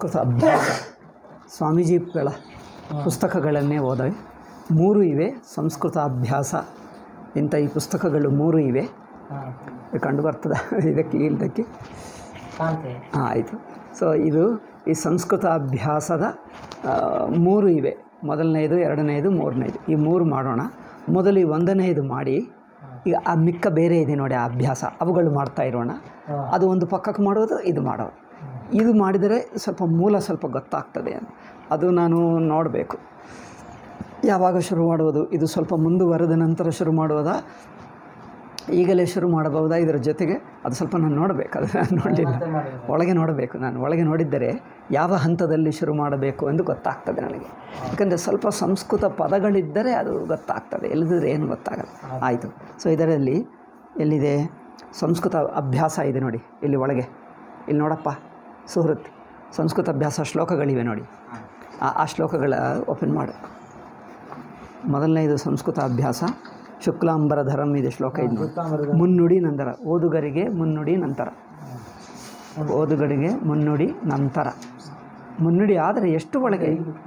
ಸಂಸ್ಕೃತ ಅಭ್ಯಾಸ ಸ್ವಾಮೀಜಿಗಳ ಪುಸ್ತಕಗಳನ್ನೇ ಓದವೆ ಮೂರು ಇವೆ ಸಂಸ್ಕೃತ ಅಭ್ಯಾಸ ಇಂಥ ಈ ಪುಸ್ತಕಗಳು ಮೂರು ಇವೆ ಹಾಂ ಕಂಡು ಬರ್ತದೆ ಇದಕ್ಕೆ ಇಲ್ದಕ್ಕೆ ಕಾಂತೆ ಹಾಂ ಆಯಿತು ಸೊ ಇದು ಈ ಸಂಸ್ಕೃತ ಅಭ್ಯಾಸದ ಆ, ಮೂರು ಇವೆ ಮೊದಲನೇದು ಎರಡನೇದು ಮೂರನೇದು ಈ ಮೂರು ಮಾಡೋಣ ಮೊದಲು ಈ ಒಂದನೇದು ಮಾಡಿ ಈಗ ಆ ಮಿಕ್ಕ ಬೇರೆ ಇದೆ ನೋಡಿ ಆ ಅಭ್ಯಾಸ ಅವುಗಳು ಮಾಡ್ತಾ ಇರೋಣ ಹಾಂ ಅದು ಒಂದು ಪಕ್ಕಕ್ಕೆ ಮಾಡೋದು ಇದು ಮಾಡೋದು ಇದು ಮಾಡಿದರೆ ಸ್ವಲ್ಪ ಮೂಲ ಸ್ವಲ್ಪ ಗೊತ್ತಾಗ್ತದೆ ಅಂತ ಅದು ನಾನು ನೋಡಬೇಕು ಯಾವಾಗ ಶುರು ಮಾಡುವುದು ಇದು ಸ್ವಲ್ಪ ಮುಂದುವರೆದ ನಂತರ ಶುರು ಮಾಡುವುದಾ ಈಗಲೇ ಶುರು ಮಾಡಬಹುದಾ ಇದರ ಜೊತೆಗೆ ಅದು ಸ್ವಲ್ಪ ನಾನು ನೋಡಬೇಕು ಅದು ನಾನು ನೋಡಲಿಲ್ಲ ಮತ್ತೆ ಮಾಡಿದ್ರೆ ಒಳಗೆ ನೋಡಬೇಕು ನಾನು ಒಳಗೆ ನೋಡಿದ್ದರೆ ಯಾವ ಹಂತದಲ್ಲಿ ಶುರು ಮಾಡಬೇಕು ಎಂದು ಗೊತ್ತಾಗ್ತದೆ ನನಗೆ ಯಾಕಂದರೆ ಸ್ವಲ್ಪ ಸಂಸ್ಕೃತ ಪದಗಳಿದ್ದರೆ ಅದು ಗೊತ್ತಾಗ್ತದೆ ಇಲ್ಲದಿದ್ದರೆ ಏನು ಗೊತ್ತಾಗಲ್ಲ ಆಯಿತು ಸೊ ಇದರಲ್ಲಿ ಎಲ್ಲಿದೆ ಸಂಸ್ಕೃತ ಅಭ್ಯಾಸ ಇದೆ ನೋಡಿ ಇಲ್ಲಿ ಒಳಗೆ ಇಲ್ಲಿ ನೋಡಪ್ಪ ಸುಹೃತ್ ಸಂಸ್ಕೃತ ಅಭ್ಯಾಸ ಶ್ಲೋಕಗಳಿವೆ ನೋಡಿ ಆ ಆ ಶ್ಲೋಕಗಳ ಓಪನ್ ಮಾಡು ಮೊದಲನೇದು ಸಂಸ್ಕೃತ ಅಭ್ಯಾಸ ಶುಕ್ಲಾಂಬರಧರಂ ಇದೆ ಶ್ಲೋಕ ಇದು ಗೊತ್ತಾಂಬರದ ಮುನ್ನುಡಿ ನಂತರ ಓದುಗರಿಗೆ ಮುನ್ನುಡಿ ನಂತರ ಓದುಗರಿಗೆ ಮುನ್ನುಡಿ ನಂತರ ಮುನ್ನುಡಿ ಆದರೆ ಎಷ್ಟು ಒಳಗೆ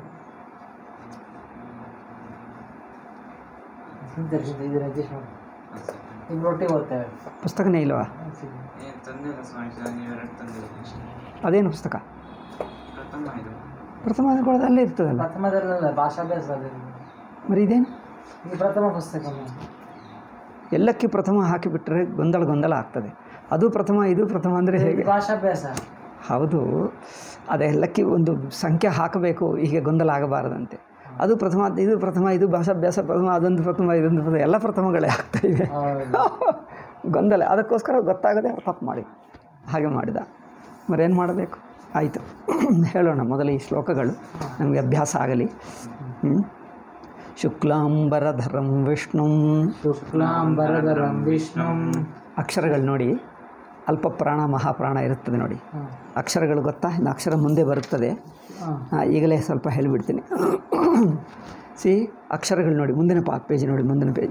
ಇದು ಅಡ್ಜಸ್ಟ್ ಮಾಡಿ ಇಬ್ರು ಒಟ್ಟಿಗೆ ಓದ್ತೇವೆ ಪುಸ್ತಕನೇ ಇಲ್ಲವಾ ಏನು ತಂದಿಲ್ಲ ಸ್ವಾಮಿ ನೀವು ಎರಡು ತಂದಿಲ್ಲ ಅಷ್ಟೇ ಅದೇನು ಪುಸ್ತಕ ಪ್ರಥಮ ಇದು ಪ್ರಥಮ ಅನ್ಕೊಳ್ಳೋದು ಅಲ್ಲೇ ಇರ್ತದಲ್ಲ ಪ್ರಥಮದಲ್ಲ ಭಾಷಾಭ್ಯಾಸ ಅದಿಲ್ಲ మరి ಇದೇನು ಇದು ಪ್ರಥಮ ಪುಸ್ತಕ ಎಲ್ಲಕ್ಕೆ ಪ್ರಥಮ ಹಾಕಿಬಿಟ್ರೆ ಗೊಂದಲ ಗೊಂದಲ ಆಗ್ತದೆ ಅದು ಪ್ರಥಮ ಇದು ಪ್ರಥಮ ಅಂದರೆ ಹೇಗೆ ಇದು ಭಾಷಾಭ್ಯಾಸ ಹೌದು ಅದೆಲ್ಲಕ್ಕೆ ಒಂದು ಸಂಖ್ಯೆ ಹಾಕಬೇಕು ಹೀಗೆ ಗೊಂದಲ ಆಗಬಾರದಂತೆ ಅದು ಪ್ರಥಮ ಇದು ಪ್ರಥಮ ಇದು ಭಾಷಾಭ್ಯಾಸ ಪ್ರಥಮ ಅದೊಂದು ಪ್ರಥಮ ಇದೊಂದು ಪ್ರಥಮ ಎಲ್ಲ ಪ್ರಥಮಗಳೇ ಆಗ್ತಾ ಇವೆ ಹೌದು ಗೊಂದಲ ಅದಕ್ಕೋಸ್ಕರ ಗೊತ್ತಾಗದೆ ಅವ್ರು ತಪ್ಪು ಮಾಡಿ ಹಾಗೆ ಮಾಡಿದ ಮರೇನು ಮಾಡಬೇಕು ಆಯಿತು ಹೇಳೋಣ ಮೊದಲು ಈ ಶ್ಲೋಕಗಳು ನಮಗೆ ಅಭ್ಯಾಸ ಆಗಲಿ ಹ್ಮ್? ಶುಕ್ಲಾಂಬರಧರಂ ವಿಷ್ಣುಂ ಶುಕ್ಲಾಂಬರಧರಂ ವಿಷ್ಣುಂ ಅಕ್ಷರಗಳು ನೋಡಿ ಅಲ್ಪ ಪ್ರಾಣ ಮಹಾಪ್ರಾಣ ಇರುತ್ತದೆ ನೋಡಿ ಹಾಂ ಅಕ್ಷರಗಳು ಗೊತ್ತಾ ಇನ್ನು ಅಕ್ಷರ ಮುಂದೆ ಬರುತ್ತದೆ ಹಾಂ ಆ, ಈಗಲೇ ಸ್ವಲ್ಪ ಹೇಳಿಬಿಡ್ತೀನಿ ಸಿ ಅಕ್ಷರಗಳು ನೋಡಿ ಮುಂದಿನ ಪಾ ಪೇಜ್ ನೋಡಿ ಮುಂದಿನ ಪೇಜ್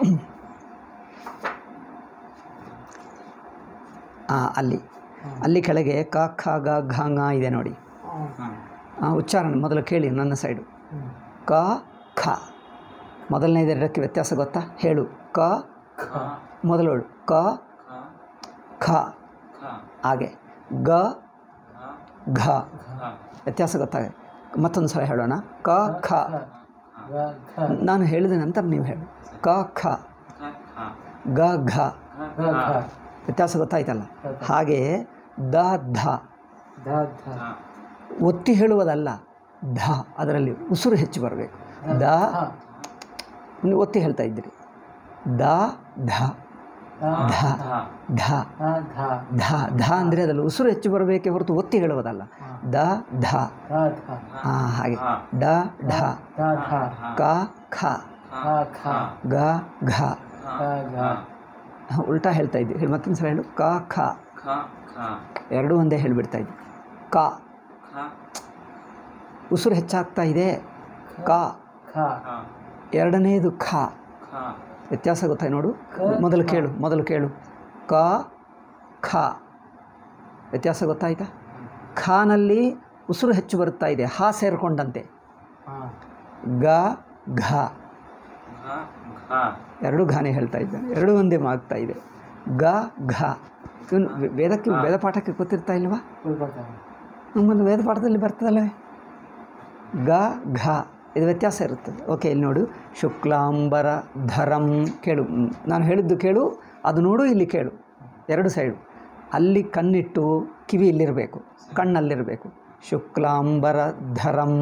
ಹಾಂ ಅಲ್ಲಿ ಅಲ್ಲಿ ಕೆಳಗೆ ಕ ಖ ಗ ಘ ङ ಇದೆ ನೋಡಿ ಹಾಂ ಆ, ಉಚ್ಚಾರಣೆ ಮೊದಲು ಕೇಳಿ ನನ್ನ ಸೈಡು ಹ್ಮ್. ಕ ಖ ಮೊದಲನೇದು ಎರಡಕ್ಕೆ ವ್ಯತ್ಯಾಸ ಗೊತ್ತಾ ಹೇಳು ಕ ಖ ಮೊದಲು ಹೇಳು ಕ ಖ ಖ ಖ ಹಾಗೆ ಗ ಖ ಘ ಖ ವ್ಯತ್ಯಾಸ ಗೊತ್ತಾಗಿದೆ ಮತ್ತೊಂದು ಸಲ ಹೇಳೋಣ ಕ ಖ ಗ ಘ ನಾನು ಹೇಳಿದ ನಂತರ ನೀವು ಹೇಳಿ ಕ ಖ ಖ ಖ ಗ ಘ ಖ ಗ ಘ ವ್ಯತ್ಯಾಸ ಗೊತ್ತಾಯ್ತಲ್ಲ ಹಾಗೆ ದ ಧ ಧ ಧ ಧ ಒತ್ತಿ ಹೇಳುವುದಲ್ಲ ಧ ಅದರಲ್ಲಿ ಉಸಿರು ಹೆಚ್ಚು ಬರಬೇಕು ದ ಹ ನೀವು ಒತ್ತಿ ಹೇಳ್ತಾ ಇದ್ದೀರಿ ದ ಧ ಧ ಧ ಧ ಧ ಧ ಧ ಧ ಅಂದರೆ ಅದರಲ್ಲಿ ಉಸಿರು ಹೆಚ್ಚು ಬರಬೇಕೆ ಹೊರತು ಒತ್ತಿ ಹೇಳುವುದಲ್ಲ ದ ಧ ಧ ಧ ಹಾಂ ಹಾಗೆ ಡ ಢ ಧ ಧ ಕ ಖ ಹ ಖ ಗ ಘ ಗ ಘ ಹ, ಉಲ್ಟಾ ಹೇಳ್ತಾ ಇದ್ದಿ ಹೇಳಿ ಮತ್ತೊಂದು ಸಲ ಹೇಳು ಕ ಖ ಖ ಖ ಎರಡೂ ಒಂದೇ ಹೇಳಿಬಿಡ್ತಾ ಇದ್ದಿ ಕ ಖ ಉಸಿರು ಹೆಚ್ಚಾಗ್ತಾ ಇದೆ ಕ ಖ ಖ ಎರಡನೇದು ಖ ಖ ವ್ಯತ್ಯಾಸ ಗೊತ್ತಾಯ್ತು ನೋಡು ಮೊದಲು ಕೇಳು ಮೊದಲು ಕೇಳು ಕ ಖ ವ್ಯತ್ಯಾಸ ಗೊತ್ತಾಯ್ತಾ ಖಾನಲ್ಲಿ ಉಸಿರು ಹೆಚ್ಚು ಬರುತ್ತಾ ಇದೆ ಹಾ ಸೇರಿಕೊಂಡಂತೆ ಹ ಗ ಘ ಘ ಘ ಎರಡು ಘಾನೆ ಹೇಳ್ತಾ ಇದ್ದಾನೆ ಎರಡು ಒಂದೇ ಆಗ್ತಾ ಇದೆ ಗ ಘ ಇವನು ವೇದಕ್ಕೆ ವೇದ ಪಾಠಕ್ಕೆ ಗೊತ್ತಿರ್ತಾ ಇಲ್ವಾ ಉಳ್ಕೊಳ್ತಾನೆ ನಮ್ಮನ್ನು ವೇದ ಪಾಠದಲ್ಲಿ ಬರ್ತದಲ್ಲವೇ ಗ ಘ ಇದು ವ್ಯತ್ಯಾಸ ಇರುತ್ತದೆ ಓಕೆ ಇಲ್ಲಿ ನೋಡು ಶುಕ್ಲಾಂಬರ ಧರಂ ಕೇಳು ಮ್, ನಾನು ಹೇಳಿದ್ದು ಕೇಳು ಅದು ನೋಡು ಇಲ್ಲಿ ಕೇಳು ಎರಡು ಸೈಡು ಅಲ್ಲಿ ಕಣ್ಣಿಟ್ಟು ಕಿವಿ ಇಲ್ಲಿರಬೇಕು ಕಣ್ಣಲ್ಲಿರಬೇಕು ಶುಕ್ಲಾಂಬರ ಧರಂ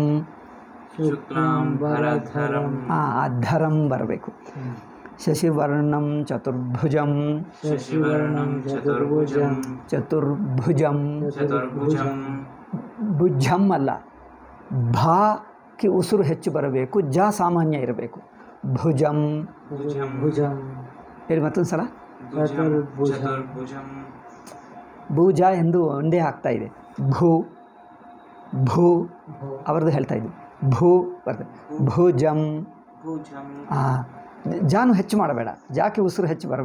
ಶುಕ್ಲಾಂಬರಧರಂ ಆ ಆ ಧರಂ ಬರಬೇಕು ಶಶಿವರ್ಣಂ ಚತುರ್ಭುಜಂ ಶಶಿವರ್ಣಂ ಚತುರ್ಭುಜಂ ಚತುರ್ಭುಜಂ ಚತುರ್ಭುಜಂ ಭುಜಂ ಅಲ್ಲ ಭಾಕ್ಕೆ ಉಸಿರು ಹೆಚ್ಚು ಬರಬೇಕು ಜ ಸಾಮಾನ್ಯ ಇರಬೇಕು ಭುಜಂ ಭುಜಂ ಭುಜಂ ಹೇಳಿ ಮತ್ತೊಂದು ಸಲ ಭುಜಂ ಚತುರ್ಭುಜಂ ಭುಜ ಎಂದು ಒಂದೇ ಆಗ್ತಾ ಇದೆ ಭೂ ಭೂ ಭೂ ಅವರದ್ದು ಹೇಳ್ತಾ ಇದ್ವಿ ಭೂ ಬರ್ತದೆ ಭುಜಂ ಭುಜಂ ಆ, ಜಾನು ಹೆಚ್ಚು ಮಾಡಬೇಡ ಜಾಕೆ ಉಸಿರು ಹೆಚ್ಚು ಬರಬೇಡ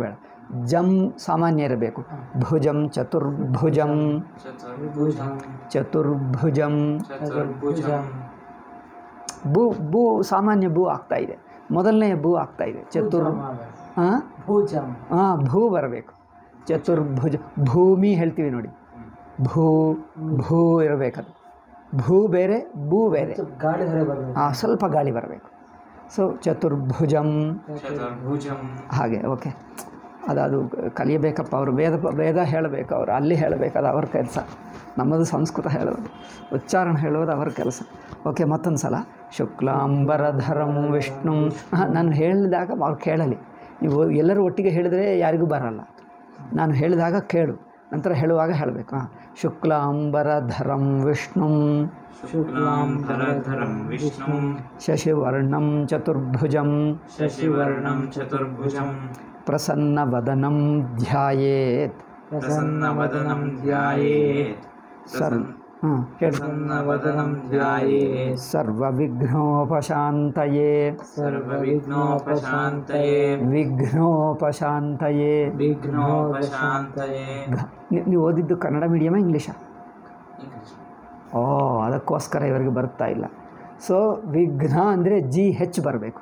ಜಂ ಸಾಮಾನ್ಯ ಇರಬೇಕು ಭುಜಂ ಚತುರ್ಭುಜಂ ಚತುರ್ಭುಜಂ ಚತುರ್ಭುಜಂ ಚತುರ್ಭುಜಂ ಭೂ ಭೂ ಸಾಮಾನ್ಯ ಭೂ ಆಗ್ತಾ ಇದೆ ಮೊದಲನೇ ಭೂ ಆಗ್ತಾ ಇದೆ ಚತುರ್ ಹಾಂ ಭೂಜಂ ಹಾಂ ಭೂ ಬರಬೇಕು ಚತುರ್ಭುಜ ಭೂಮಿ ಹೇಳ್ತೀವಿ ನೋಡಿ ಭೂ ಭೂ ಇರಬೇಕದು ಭೂ ಬೇರೆ ಭೂ ಬೇರೆ ಗಾಳಿ ಹೊರ ಬರಬೇಕು ಹಾಂ ಸ್ವಲ್ಪ ಗಾಳಿ ಬರಬೇಕು ಸೊ ಚತುರ್ಭುಜಂ ಚತುರ್ಭುಜಂ ಹಾಗೆ ಓಕೆ ಅದದು ಕಲಿಯಬೇಕಪ್ಪ ಅವರು ವೇದ ವೇದ ಹೇಳಬೇಕು ಅವರು ಅಲ್ಲಿ ಹೇಳಬೇಕು ಅದು ಅವ್ರ ಕೆಲಸ ನಮ್ಮದು ಸಂಸ್ಕೃತ ಹೇಳೋದು ಉಚ್ಚಾರಣೆ ಹೇಳೋದು ಅವರ ಕೆಲಸ ಓಕೆ ಮತ್ತೊಂದು ಸಲ ಶುಕ್ಲಾಂಬರಧರಂ ವಿಷ್ಣು ಹಾಂ ನಾನು ಹೇಳಿದಾಗ ಅವ್ರು ಕೇಳಲಿ ನೀವು ಎಲ್ಲರೂ ಒಟ್ಟಿಗೆ ಹೇಳಿದರೆ ಯಾರಿಗೂ ಬರಲ್ಲ ನಾನು ಹೇಳಿದಾಗ ಕೇಳು ನಂತರ ಹೇಳುವಾಗ ಹೇಳಬೇಕು ಹಾಂ ಶುಕ್ಲಾಂಬರಧರಂ ವಿಷ್ಣು ಶುಕ್ಲಾಂಬರಧರಂ ವಿಷ್ಣುಂ ಶಶಿವರ್ಣಂ ಚತುರ್ಭುಜಂ ಶಶಿವರ್ಣಂ ಚತುರ್ಭುಜಂ ಪ್ರಸನ್ನವದನಂ ಧ್ಯಾಯೇತ್ ಪ್ರಸನ್ನವದನಂ ಧ್ಯಾಯೇತ್ ಸರ್ ಹಾಂ ಹೇಳಿ ಪ್ರಸನ್ನವದನಂ ಧ್ಯಾಯೇತ್ ಸರ್ವವಿಘ್ನೋಪಶಾಂತಯೇ ಸರ್ವವಿಘ್ನೋಪಶಾಂತಯೇ ವಿಘ್ನೋಪಶಾಂತಯೇ ವಿಘ್ನೋಪಶಾಂತಯೇ ಘ- ನೀ- ನೀವು ಓದಿದ್ದು ಕನ್ನಡ ಮೀಡಿಯಮಾ ಇಂಗ್ಲೀಷಾ ಇಂಗ್ಲಿಷ್ ಓ ಅದಕ್ಕೋಸ್ಕರ ಇವರಿಗೆ ಬರ್ತಾ ಇಲ್ಲ ಸೊ ವಿಘ್ನ ಅಂದರೆ ಜಿ ಹೆಚ್ ಬರಬೇಕು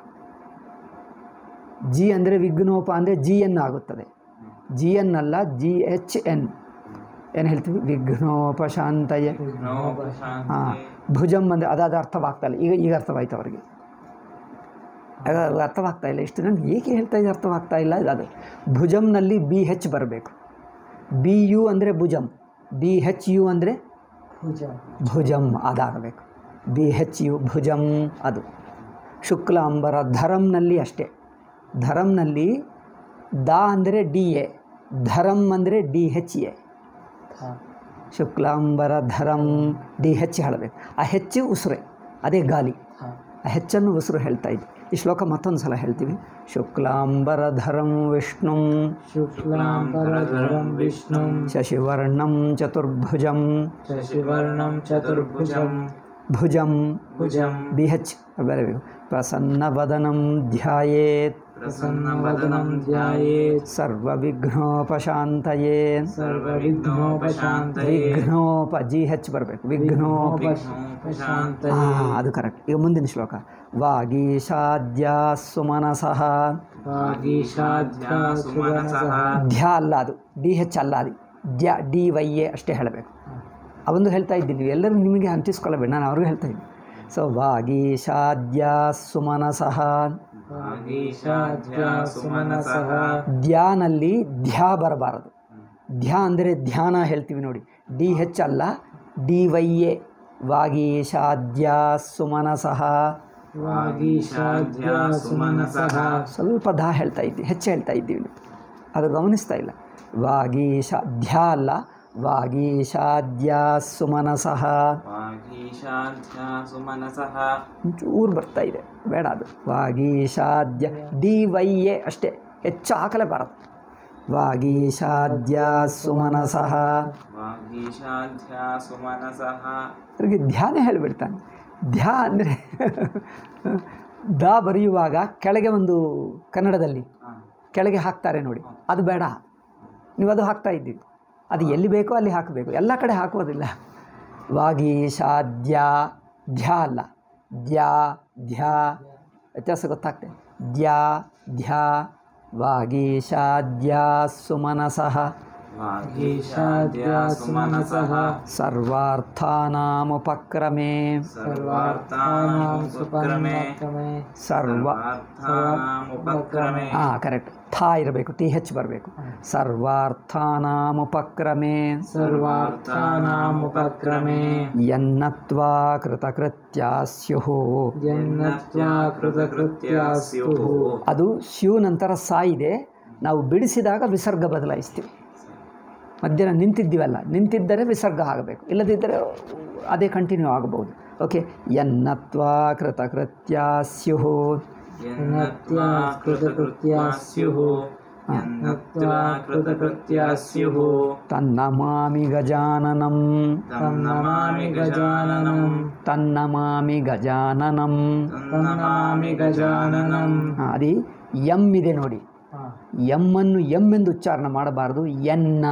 ಜಿ ಅಂದರೆ ವಿಘ್ನೋಪ ಅಂದರೆ ಜಿ ಎನ್ ಆಗುತ್ತದೆ ಜಿ ಎನ್ ಅಲ್ಲ ಜಿ ಎಚ್ ಎನ್ ಏನು ಹೇಳ್ತೀವಿ ವಿಘ್ನೋಪಶಾಂತಯೇ ಹಾಂ ವಿಘ್ನೋಪಶಾಂತಯೇ ಭುಜಂ ಅಂದರೆ ಅದಾದ ಅರ್ಥವಾಗ್ತಾ ಇಲ್ಲ ಈಗ ಈಗ ಅರ್ಥವಾಯ್ತು ಅವರಿಗೆ ಆಗ ಅದು ಅರ್ಥವಾಗ್ತಾ ಇಲ್ಲ ಇಷ್ಟು ನನಗೆ ಏಕೆ ಹೇಳ್ತಾ ಇದೆ ಅರ್ಥವಾಗ್ತಾ ಇಲ್ಲ ಅದು ಭುಜಂನಲ್ಲಿ ಬಿ ಹೆಚ್ ಬರಬೇಕು ಬಿ ಯು ಅಂದರೆ ಭುಜಂ ಬಿ ಹೆಚ್ ಯು ಅಂದರೆ ಭುಜಂ ಭುಜಂ ಅದಾಗಬೇಕು ಬಿ ಹೆಚ್ ಯು ಭುಜಂ ಅದು ಶುಕ್ಲಾಂಬರ ಧರಂನಲ್ಲಿ ಅಷ್ಟೇ ಧರಂನಲ್ಲಿ ದ ಅಂದರೆ ಡಿ ಎ ಧರಂ ಅಂದರೆ ಡಿ ಹೆಚ್ ಎ ಹಾಂ ಶುಕ್ಲಾಂಬರ ಧರಂ ಡಿ ಹೆಚ್ ಹೇಳಬೇಕು ಆ ಹೆಚ್ಚು ಉಸಿರೆ ಅದೇ ಗಾಲಿ ಹಾಂ ಆ ಹೆಚ್ಚನ್ನು ಉಸಿರು ಹೇಳ್ತಾ ಇದ್ದೆ ಈ ಶ್ಲೋಕ ಮತ್ತೊಂದು ಸಲ ಹೇಳ್ತೀವಿ ಶುಕ್ಲಾಂಬರ ಧರಂ ವಿಷ್ಣುಂ ಶುಕ್ಲಾಂಬರಧರಂ ವಿಷ್ಣುಂ ಶಶಿವರ್ಣಂ ಚತುರ್ಭುಜಂ ಶಶಿವರ್ಣಂ ಚತುರ್ಭುಜಂ ಭುಜಂ ಭುಜಂ ಬಿ ಹೆಚ್ ಬರಬೇಕು ಪ್ರಸನ್ನವದನಂ ಧ್ಯಾಯೇತ್ ಪ್ರಸನ್ನವದನಂ ಧ್ಯಾಯೇತ್ ಸರ್ವವಿಘ್ನೋಪಶಾಂತಯೇ ಸರ್ವವಿಘ್ನೋಪಶಾಂತಯೇ ವಿಘ್ನೋಪ ಜಿ ಹೆಚ್ ಬರಬೇಕು ವಿಘ್ನೋಪ ವಿಘ್ನೋಪಶಾಂತಯೇ ಹಾಂ ಅದು ಕರೆಕ್ಟ್ ಈಗ ಮುಂದಿನ ಶ್ಲೋಕ ವಾಗೀಶಾದ್ಯ ಸುಮನಸಃ ವಾಗೀಶಾಧ್ಯ ಸುಮನಸಃ ಧ್ಯ ಅಲ್ಲ ಅದು ಡಿ ಹೆಚ್ ಅಲ್ಲ ಅದು ದ್ಯ ಡಿ ವೈ ಎ ಅಷ್ಟೇ ಹೇಳಬೇಕು ಅವೊಂದು ಹೇಳ್ತಾ ಇದ್ದೀನಿ ನೀವು ಎಲ್ಲರೂ ನಿಮಗೆ ಅಂಟಿಸ್ಕೊಳ್ಳಬೇಡಿ ನಾನು ಅವ್ರಿಗೂ ಹೇಳ್ತಾ ಇದ್ದೀನಿ ಸೊ ವಾಗೀಶಾದ್ಯ ಸುಮನಸಃ ವಾಗೀಶಾಧ್ಯ ಸುಮನಸಃ ಧ್ಯಾನಲ್ಲಿ ಧ್ಯ ಬರಬಾರದು ಧ್ಯ ಅಂದರೆ ಧ್ಯಾನ ಹೇಳ್ತೀವಿ ನೋಡಿ ಡಿ ಹೆಚ್ ಅಲ್ಲ ಡಿ ವೈ ಎ ವಾಗೀಶಾದ್ಯ ಸುಮನಸಃ ವಾಗೀಶಾಧ್ಯ ಸುಮನಸಃ ಸ್ವಲ್ಪ ಧ ಹೇಳ್ತಾ ಇದ್ದೀವಿ ಹೆಚ್ಚು ಹೇಳ್ತಾ ಇದ್ದೀವಿ ನಾವು. ಅದು ಗಮನಿಸ್ತಾ ಇಲ್ಲ ವಾಗೀಶ ಧ್ಯ ಅಲ್ಲ ವಾಗೀಶಾದ್ಯ ಸುಮನಸಃ ವಾಗೀಶಾಧ್ಯ ಸುಮನಸಃ ಊರು ಬರ್ತಾ ಇದೆ ಬೇಡ ಅದು ವಾಗೀಶಾದ್ಯ ಡಿ ವೈ ಎ ಅಷ್ಟೇ ಹೆಚ್ಚು ಹಾಕಲೇಬಾರದು ವಾಗೀಶಾದ್ಯ ಸುಮನಸಃ ವಾಗೀಶಾಧ್ಯ ಸುಮನಸಃ ಅವ್ರಿಗೆ ಧ್ಯಾನ ಹೇಳಿಬಿಡ್ತಾನೆ ಧ್ಯ ಅಂದರೆ ದ ಬರೆಯುವಾಗ ಕೆಳಗೆ ಒಂದು ಕನ್ನಡದಲ್ಲಿ ಹಾ. ಕೆಳಗೆ ಹಾಕ್ತಾರೆ ನೋಡಿ ಅದು ಬೇಡ ನೀವು ಅದು ಹಾಕ್ತಾ ಇದ್ದೀವಿ ಅದು ಎಲ್ಲಿ ಬೇಕೋ ಅಲ್ಲಿ ಹಾಕಬೇಕು ಎಲ್ಲ ಕಡೆ ಹಾಕೋದಿಲ್ಲ ವಾಗೀಶಾದ್ಯ ಧ್ಯ ಅಲ್ಲ ದ್ಯಾ ಧ್ಯ ವ್ಯತ್ಯಾಸ ಗೊತ್ತಾಗ್ತದೆ ದ್ಯಾ ಧ್ಯ ವಾಗೀಶಾದ್ಯ ಸುಮನಸಃ ವಾಗೀಶಾದ್ಯ ಸುಮನಸಃ ಸರ್ವಾರ್ಥಾನಾಮುಪಕ್ರಮೆ ಸರ್ವಾರ್ಥಾನಾಂ ಸುಕ್ರಮೆ ಕ್ರಮೇ ಸರ್ವ ಸರ್ವಾರ್ಥಾನಾಮುಪಕ್ರಮೆ ಹಾಂ ಕರೆಕ್ಟ್ ಥಾ ಇರಬೇಕು ಟಿ ಹೆಚ್ ಬರಬೇಕು ಸರ್ವಾರ್ಥಾನಾಮುಪಕ್ರಮೆ ಸರ್ವಾರ್ಥಾನಾಮುಪಕ್ರಮೆ ಯನ್ನತ್ವಾ ಕೃತಕೃತ್ಯ ಸ್ಯುಃ ಯನ್ನತ್ವಾ ಕೃತಕೃತ್ಯ ಸ್ಯುಃ ಅದು ಸ್ಯೂ ನಂತರ ಸಾ ಇದೆ ನಾವು ಬಿಡಿಸಿದಾಗ ವಿಸರ್ಗ ಬದಲಾಯಿಸ್ತೀವಿ ಮಧ್ಯಾಹ್ನ ನಿಂತಿದ್ದೀವಲ್ಲ ನಿಂತಿದ್ದರೆ ವಿಸರ್ಗ ಆಗಬೇಕು ಇಲ್ಲದಿದ್ದರೆ ಅದೇ ಕಂಟಿನ್ಯೂ ಆಗಬಹುದು ಓಕೆ ಯನ್ನತ್ವಾ ಕೃತಕೃತ್ಯ ಸ್ಯುಃ ಯನ್ನತ್ವಾ ಕೃತಕೃತ್ಯ ಸ್ಯುಃ ಯನ್ನತ್ವಾ ಕೃತಕೃತ್ಯ ಸ್ಯುಃ ತನ್ನಮಾಮಿ ಗಜಾನನಂ ತನ್ನಮಾಮಿ ಗಜಾನನಂ ತನ್ನಮಾಮಿ ಗಜಾನನಂ ತನ್ನಮಾಮಿ ಗಜಾನನಂ ಹಾಂ ಅದಿ ಎಮ್ ಇದೆ ನೋಡಿ ಹಾಂ ಎಮ್ಮನ್ನು ಎಮ್ ಎಂದು ಉಚ್ಚಾರಣೆ ಮಾಡಬಾರ್ದು ಎನ್ನ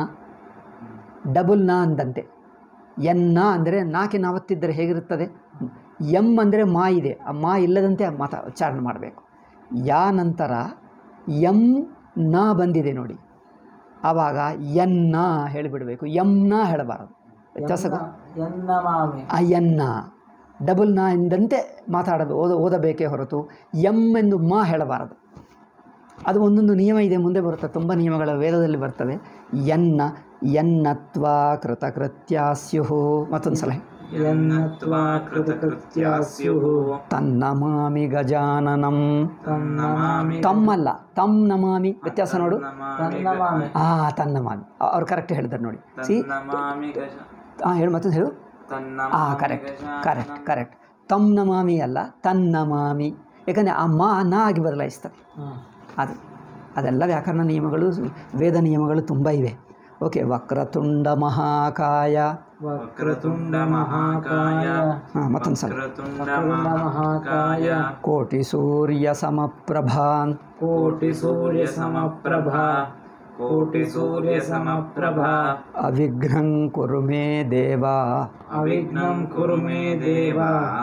ಡಬಲ್ ನ ಅಂದಂತೆ ಎನ್ನ ಅಂದರೆ ನಾಕಿನ ಅವತ್ತಿದ್ದರೆ ಹೇಗಿರುತ್ತದೆ ಎಮ್ ಅಂದರೆ ಮಾ ಇದೆ ಆ ಮಾ ಇಲ್ಲದಂತೆ ಮಾತಾ ಉಚ್ಚಾರಣೆ ಮಾಡಬೇಕು ಯಾ ನಂತರ ಎಮ್ ನ ಬಂದಿದೆ ನೋಡಿ ಆವಾಗ ಎನ್ನ ಹೇಳಿಬಿಡಬೇಕು ಎಮ್ನ ಹೇಳಬಾರದು ವ್ಯತ್ಯಾಸ ಗೊ- ಎನ್ನ ಮಾಮಿ ಆ ಎನ್ನ ಡಬಲ್ ನ ಎಂದಂತೆ ಮಾತಾಡಬೇಕು ಓದ ಓದಬೇಕೇ ಹೊರತು ಎಮ್ ಎಂದು ಮಾ ಹೇಳಬಾರದು ಅದು ಒಂದೊಂದು ನಿಯಮ ಇದೆ ಮುಂದೆ ಬರುತ್ತೆ ತುಂಬ ನಿಯಮಗಳ ವೇದದಲ್ಲಿ ಬರ್ತವೆ ಎನ್ನ ಎನ್ನತ್ವ ಕೃತಕೃತ್ಯಾಸ್ಯು ಮತ್ತೊಂದು ಸಲ ಯನ್ನತ್ವಾ ಕೃತಕೃತ್ಯಾಸ್ಯುಃ ತನ್ನಮಾಮಿ ಗಜಾನನಂ ತನ್ನಮಾಮಿ ತಮ್ಮಲ್ಲ ತಮ್ ನಮಾಮಿ ವ್ಯತ್ಯಾಸ ನೋಡು ತನ್ನ ಮಾಮಿ ಆ ತನ್ನಮಾಮಿ ಅವ್ರು ಕರೆಕ್ಟ್ ಹೇಳಿದ್ದಾರೆ ನೋಡಿ ಸಿ ತನ್ನಮಾಮಿ ಗಜ ಹಾಂ ಹೇಳು ಮತ್ತೊಂದು ಹೇಳು ಆ ತನ್ನಮಾಮಿ ಕರೆಕ್ಟ್ ಗಜಾನನಂ. ಕರೆಕ್ಟ್ ಕರೆಕ್ಟ್ ತಮ್ ನಮಾಮಿ ಅಲ್ಲ ತನ್ನಮಾಮಿ ಯಾಕಂದರೆ ಆ ಮಾ ನ ಆಗಿ ಬದಲಾಯಿಸ್ತದೆ ಹಾಂ ಅದು ಅದೆಲ್ಲ ವ್ಯಾಕರಣ ನಿಯಮಗಳು ವೇದ ನಿಯಮಗಳು ತುಂಬ ಇವೆ ಓಕೆ ವಕ್ರತುಂಡ ಮಹಾಕಾಯ ವಕ್ರತುಂಡ ಮಹಾಕಾಯ ಹಾಂ ಮತ್ತೊಂದು ಸಲ ವಕ್ರತುಂಡ ವಕ್ರತುಂಡ ಮಹಾಕಾಯ ಕೋಟಿ ಸೂರ್ಯ ಸಮಪ್ರಭಾನ್ ಕೋಟಿ ಸೂರ್ಯ ಸಮಪ್ರಭಾ ಕೋಟಿ ಸೂರ್ಯ ಸಮಪ್ರಭಾ ಅವಿಘ್ನಂ ಕುರು ಮೇ ದೇವ ಅವಿಘ್ನಂ ಕುರು ಮೇ ದೇವ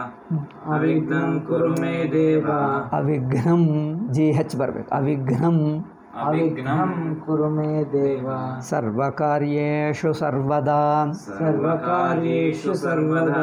ಅವಿಘ್ನಂ ಕುರು ಮೇ ದೇವ ಅವಿಘ್ನಂ ಜಿ ಹೆಚ್ ಬರಬೇಕು ಅವಿಘ್ನಂ ಅವಿಘ್ನಂ ಕುರು ಮೇ ದೇವ ಸರ್ವಕಾರ್ಯೇಷು ಸರ್ವದಾ ಸರ್ವಕಾರ್ಯೇಷು ಸರ್ವದಾ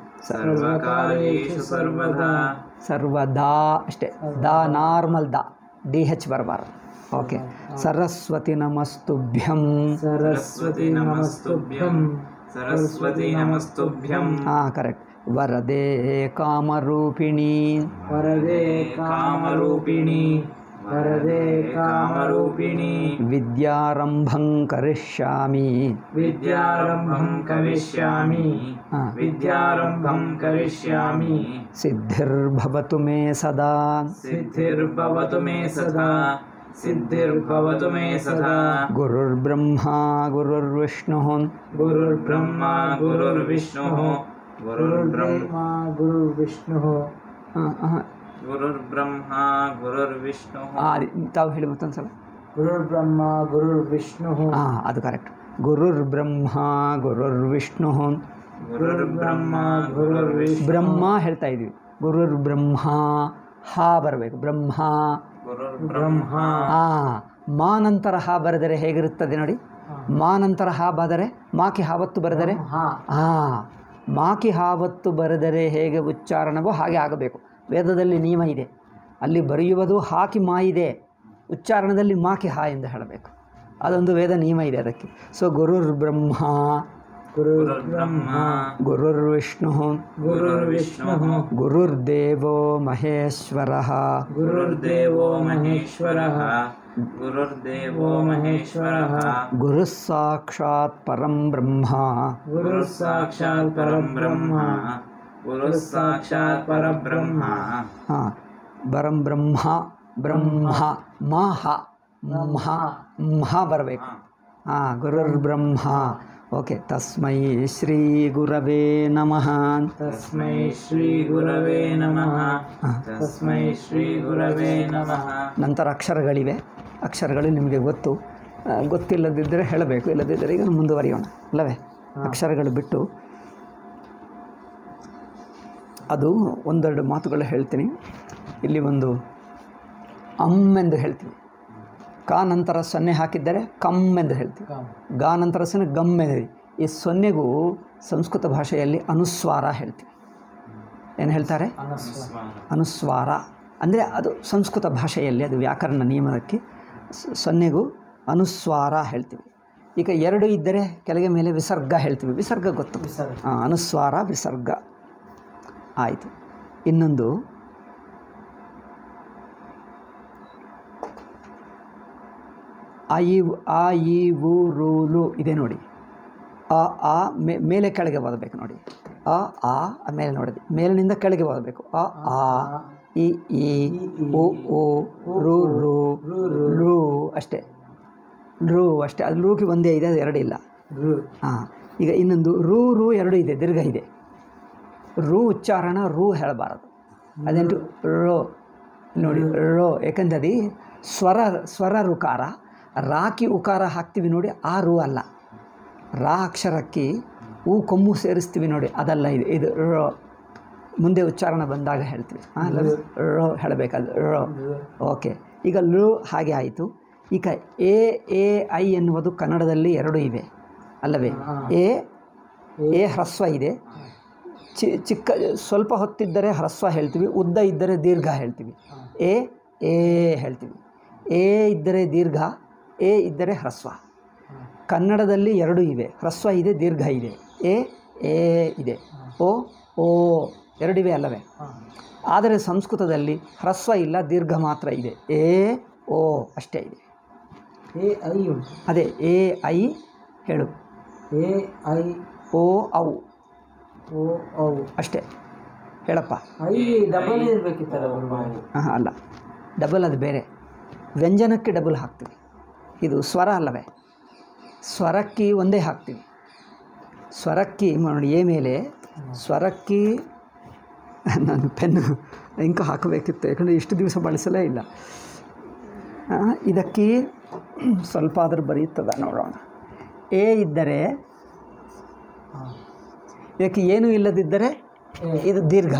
ಸರ್ವಕಾರ್ಯೇಷು ಸರ್ವದಾ ಸರ್ವದಾ ಅಷ್ಟೇ ದ ನಾರ್ಮಲ್ ದ ಡಿ ಹೆಚ್ ಬರಬಾರದು ಓಕೆ ಸರಸ್ವತಿ ನಮಸ್ತುಭ್ಯಂ ಸರಸ್ವತಿ ನಮಸ್ತುಭ್ಯಂ ಸರಸ್ವತಿ ನಮಸ್ತುಭ್ಯಂ ಹಾಂ ಕರೆಕ್ಟ್ ವರದೆ ಕಾಮರೂಪಿಣಿ ವರದೆ ಕಾಮರೂಪಿಣಿ ವರದೆ ಕಾಮರೂಪಿಣಿ ವಿದ್ಯಾರಂಭಂ ಕರಿಷ್ಯಾಮಿ ವಿದ್ಯಾರಂಭಂ ಕರಿಷ್ಯಾಮಿ ಹಾಂ ವಿದ್ಯಾರಂಭಂ ಕರಿಷ್ಯಾಮಿ ಸಿದ್ಧಿರ್ಭವತು ಮೇ ಸದಾ ಸಿದ್ಧಿರ್ಭವತು ಮೇ ಸದಾ ಸಿದ್ಧಿರ್ಭವತು ಮೇ ಸದಾ ಗುರುರ್ಬ್ರಹ್ಮ ಗುರುರ್ವಿಷ್ಣು ಗುರುರ್ಬ್ರಹ್ಮ ಗುರುರ್ವಿಷ್ಣುಃ ಗುರುರ್ಬ್ರಹ್ಮ ಬ್ರಹ್ಮ ಗುರು ವಿಷ್ಣು ಗುರುರ್ಬ್ರಹ್ಮ ಗುರುರ್ವಿಷ್ಣುಃ ತಾವು ಹೇಳಿ ಮತ್ತೊಂದು ಸಲ ಗುರುರ್ಬ್ರಹ್ಮ ಗುರುರ್ವಿಷ್ಣು ಹಾಂ ಅದು ಕರೆಕ್ಟ್ ಗುರುರ್ಬ್ರಹ್ಮ ಗುರುರ್ವಿಷ್ಣು ಗುರುರ್ಬ್ರಹ್ಮ ಗುರುರ್ವಿಷ್ಣು ಬ್ರಹ್ಮ ಹೇಳ್ತಾ ಇದ್ವಿ ಗುರುರ್ಬ್ರಹ್ಮ ಹಾ ಬರಬೇಕು ಬ್ರಹ್ಮ ಗುರುರ್ಬ್ರಹ್ಮ ಆ ಮಾ ನಂತರ ಹಾ ಬರೆದರೆ ಹೇಗಿರುತ್ತದೆ ನೋಡಿ ಮಾ ನಂತರ ಹಾ ಬರೆದರೆ ಮಾಕಿ ಹಾವತ್ತು ಬರೆದರೆ ಹಾ ಆ ಮಾಕಿ ಹಾವತ್ತು ಬರೆದರೆ ಹೇಗೆ ಉಚ್ಚಾರಣವೋ ಹಾಗೆ ಆಗಬೇಕು ವೇದದಲ್ಲಿ ನಿಯಮ ಇದೆ ಅಲ್ಲಿ ಬರೆಯುವುದು ಹಾಕಿ ಮಾ ಇದೆ ಉಚ್ಚಾರಣದಲ್ಲಿ ಮಾಕಿ ಹಾ ಎಂದು ಹೇಳಬೇಕು ಅದೊಂದು ವೇದ ನಿಯಮ ಇದೆ ಅದಕ್ಕೆ ಸೊ ಗುರುರ್ ಬ್ರಹ್ಮ ಗುರುರ್ಬ್ರಹ್ಮ ಗುರುರ್ವಿಷ್ಣು ಗುರುರ್ವಿಷ್ಣುಃ ಗುರುರ್ದೇವೋ ಮಹೇಶ್ವರ ಗುರುರ್ದೇವೋ ಮಹೇಶ್ವರಃ ಗುರುರ್ದೇವೋ ಮಹೇಶ್ವರಃ ಗುರುಃ ಸಾಕ್ಷಾತ್ ಪರಂ ಬ್ರಹ್ಮ ಗುರುಃ ಸಾಕ್ಷಾತ್ ಪರಂ ಬ್ರಹ್ಮ ಗುರುಃ ಸಾಕ್ಷಾತ್ ಪರಬ್ರಹ್ಮ ಹಾಂ ಪರಂ ಬ್ರಹ್ಮ ಬ್ರಹ್ಮ ಮಹ ಮಹ ಮಹ ಬರಬೇಕು ಹಾಂ ಗುರುರ್ಬ್ರಹ್ಮ ಓಕೆ ತಸ್ಮೈ ಶ್ರೀ ಗುರವೇ ನಮಃ ತಸ್ಮೈ ಶ್ರೀ ಗುರವೇ ನಮಃ ತಸ್ಮೈ ಶ್ರೀ ಗುರವೇ ನಮಃ ನಂತರ ಅಕ್ಷರಗಳಿವೆ ಅಕ್ಷರಗಳು ನಿಮಗೆ ಗೊತ್ತು ಆ, ಗೊತ್ತಿಲ್ಲದಿದ್ದರೆ ಹೇಳಬೇಕು ಇಲ್ಲದಿದ್ದರೆ ಈಗ ಮುಂದುವರಿಯೋಣ ಅಲ್ಲವೇ ಅಕ್ಷರಗಳು ಬಿಟ್ಟು ಅದು ಒಂದೆರಡು ಮಾತುಗಳು ಹೇಳ್ತೀನಿ ಇಲ್ಲಿ ಒಂದು ಅಮ್ ಎಂದು ಹೇಳ್ತೀವಿ ಕಾ ನಂತರ ಸೊನ್ನೆ ಹಾಕಿದ್ದರೆ ಕಮ್ ಎಂದು ಹೇಳ್ತೀವಿ ಗಾ ನಂತರ ಸೊನ್ನೆ ಗಮ್ ಎಂದು ಈ ಸೊನ್ನೆಗೂ ಸಂಸ್ಕೃತ ಭಾಷೆಯಲ್ಲಿ ಅನುಸ್ವಾರ ಹೇಳ್ತೀವಿ ಏನು ಹೇಳ್ತಾರೆ ಅನುಸ್ವಾರ ಅಂದರೆ ಅದು ಸಂಸ್ಕೃತ ಭಾಷೆಯಲ್ಲಿ ಅದು ವ್ಯಾಕರಣ ನಿಯಮಕ್ಕೆ ಸ- ಸೊನ್ನೆಗೂ ಅನುಸ್ವಾರ ಹೇಳ್ತೀವಿ ಈಗ ಎರಡು ಇದ್ದರೆ ಕೆಳಗೆ ಮೇಲೆ ವಿಸರ್ಗ ಹೇಳ್ತೀವಿ ವಿಸರ್ಗ ಗೊತ್ತು ವಿಸರ್ಗ. ಹಾಂ ಅನುಸ್ವಾರ ವಿಸರ್ಗ ಆಯಿತು ಇನ್ನೊಂದು ಆ ಈ ಆ ಈ ಊ ರು ಲು ಇದೆ ನೋಡಿ ಆ ಆ ಮೇ- ಮೇಲೆ ಕೆಳಗೆ ಓದಬೇಕು ನೋಡಿ ಆ ಆ ಮೇಲೆ ನೋಡಿದೆ ಮೇಲಿನಿಂದ ಕೆಳಗೆ ಓದಬೇಕು ಆ ಆ ಇ ಈ ಓ ಓ ರು ರು ರು ಅಷ್ಟೇ ರು ಅಷ್ಟೇ ಅದು ರೂಗೆ ಒಂದೇ ಇದೆ ಅದು ಎರಡು ಇಲ್ಲ ರು ಹಾಂ ಈಗ ಇನ್ನೊಂದು ರು ರು ಎರಡು ಇದೆ ದೀರ್ಘ ಇದೆ ರು ಉಚ್ಚಾರಣ ರು ಹೇಳಬಾರದು ಅದೇಂಟು ರೋ ನೋಡಿ ರೋ ಯಾಕಂದ್ರೆ ಅದು ಸ್ವರ ಸ್ವರ ರುಕಾರ ರಾಕಿ ಉಕಾರ ಹಾಕ್ತೀವಿ ನೋಡಿ ಆ ರು ಅಲ್ಲ ರಾ ಅಕ್ಷರಕ್ಕೆ ಹೂ ಕೊಂಬು ಸೇರಿಸ್ತೀವಿ ನೋಡಿ ಅದಲ್ಲ ಇದು ಇದು ರೋ ಮುಂದೆ ಉಚ್ಚಾರಣ ಬಂದಾಗ ಹೇಳ್ತೀವಿ ಹಾಂ ರೋ ಹೇಳಬೇಕಾದ್ರೆ ರೋ ಓಕೆ ಈಗ ಲು ಹಾಗೆ ಆಯಿತು ಈಗ ಎ ಎ ಐ ಎನ್ನುವುದು ಕನ್ನಡದಲ್ಲಿ ಎರಡು ಇವೆ ಅಲ್ಲವೇ ಎ ಎ ಹ್ರಸ್ವ ಇದೆ ಚಿ ಚಿಕ್ಕ ಸ್ವಲ್ಪ ಹೊತ್ತಿದ್ದರೆ ಹ್ರಸ್ವ ಹೇಳ್ತೀವಿ ಉದ್ದ ಇದ್ದರೆ ದೀರ್ಘ ಹೇಳ್ತೀವಿ ಎ ಎ ಹೇಳ್ತೀವಿ ಎ ಇದ್ದರೆ ದೀರ್ಘ ಎ ಇದ್ದರೆ ಹ್ರಸ್ವ ಕನ್ನಡದಲ್ಲಿ ಎರಡು ಇವೆ ಹ್ರಸ್ವ ಇದೆ ದೀರ್ಘ ಇದೆ ಎ ಎ ಇದೆ ಓ ಓ ಎರಡಿವೆ ಅಲ್ಲವೇ ಹಾಂ ಆದರೆ ಸಂಸ್ಕೃತದಲ್ಲಿ ಹ್ರಸ್ವ ಇಲ್ಲ ದೀರ್ಘ ಮಾತ್ರ ಇದೆ ಎ ಓ ಅಷ್ಟೇ ಇದೆ ಎ ಐ ಉಂಟು ಅದೇ ಎ ಐ ಹೇಳು ಎ ಐ ಓ ಔ ಓ ಔ ಅಷ್ಟೇ ಹೇಳಪ್ಪ ಐ ಡಬಲ್ ಇರಬೇಕಿತ್ತಲ್ಲ ಗುರುಗಳೇ ಹಾಂ ಅಲ್ಲ ಡಬಲ್ ಅದು ಬೇರೆ ವ್ಯಂಜನಕ್ಕೆ ಡಬಲ್ ಹಾಕ್ತೀವಿ ಇದು ಸ್ವರ ಅಲ್ಲವೇ ಸ್ವರಕ್ಕಿ ಒಂದೇ ಹಾಕ್ತೀವಿ ಸ್ವರಕ್ಕಿ ನೋಡಿ ಎ ಮೇಲೆ ಸ್ವರಕ್ಕಿ ನಾನು ಪೆನ್ನು ಇಂಕು ಹಾಕಬೇಕಿತ್ತು ಯಾಕಂದರೆ ಇಷ್ಟು ದಿವಸ ಬಳಸಲೇ ಇಲ್ಲ ಆ, ಇದಕ್ಕೆ ಸ್ವಲ್ಪ ಆದರೂ ಬರೆಯುತ್ತದ ನೋಡೋಣ ಎ ಇದ್ದರೆ ಹಾಂ ಇದಕ್ಕೆ ಏನೂ ಇಲ್ಲದಿದ್ದರೆ ಇದು ದೀರ್ಘ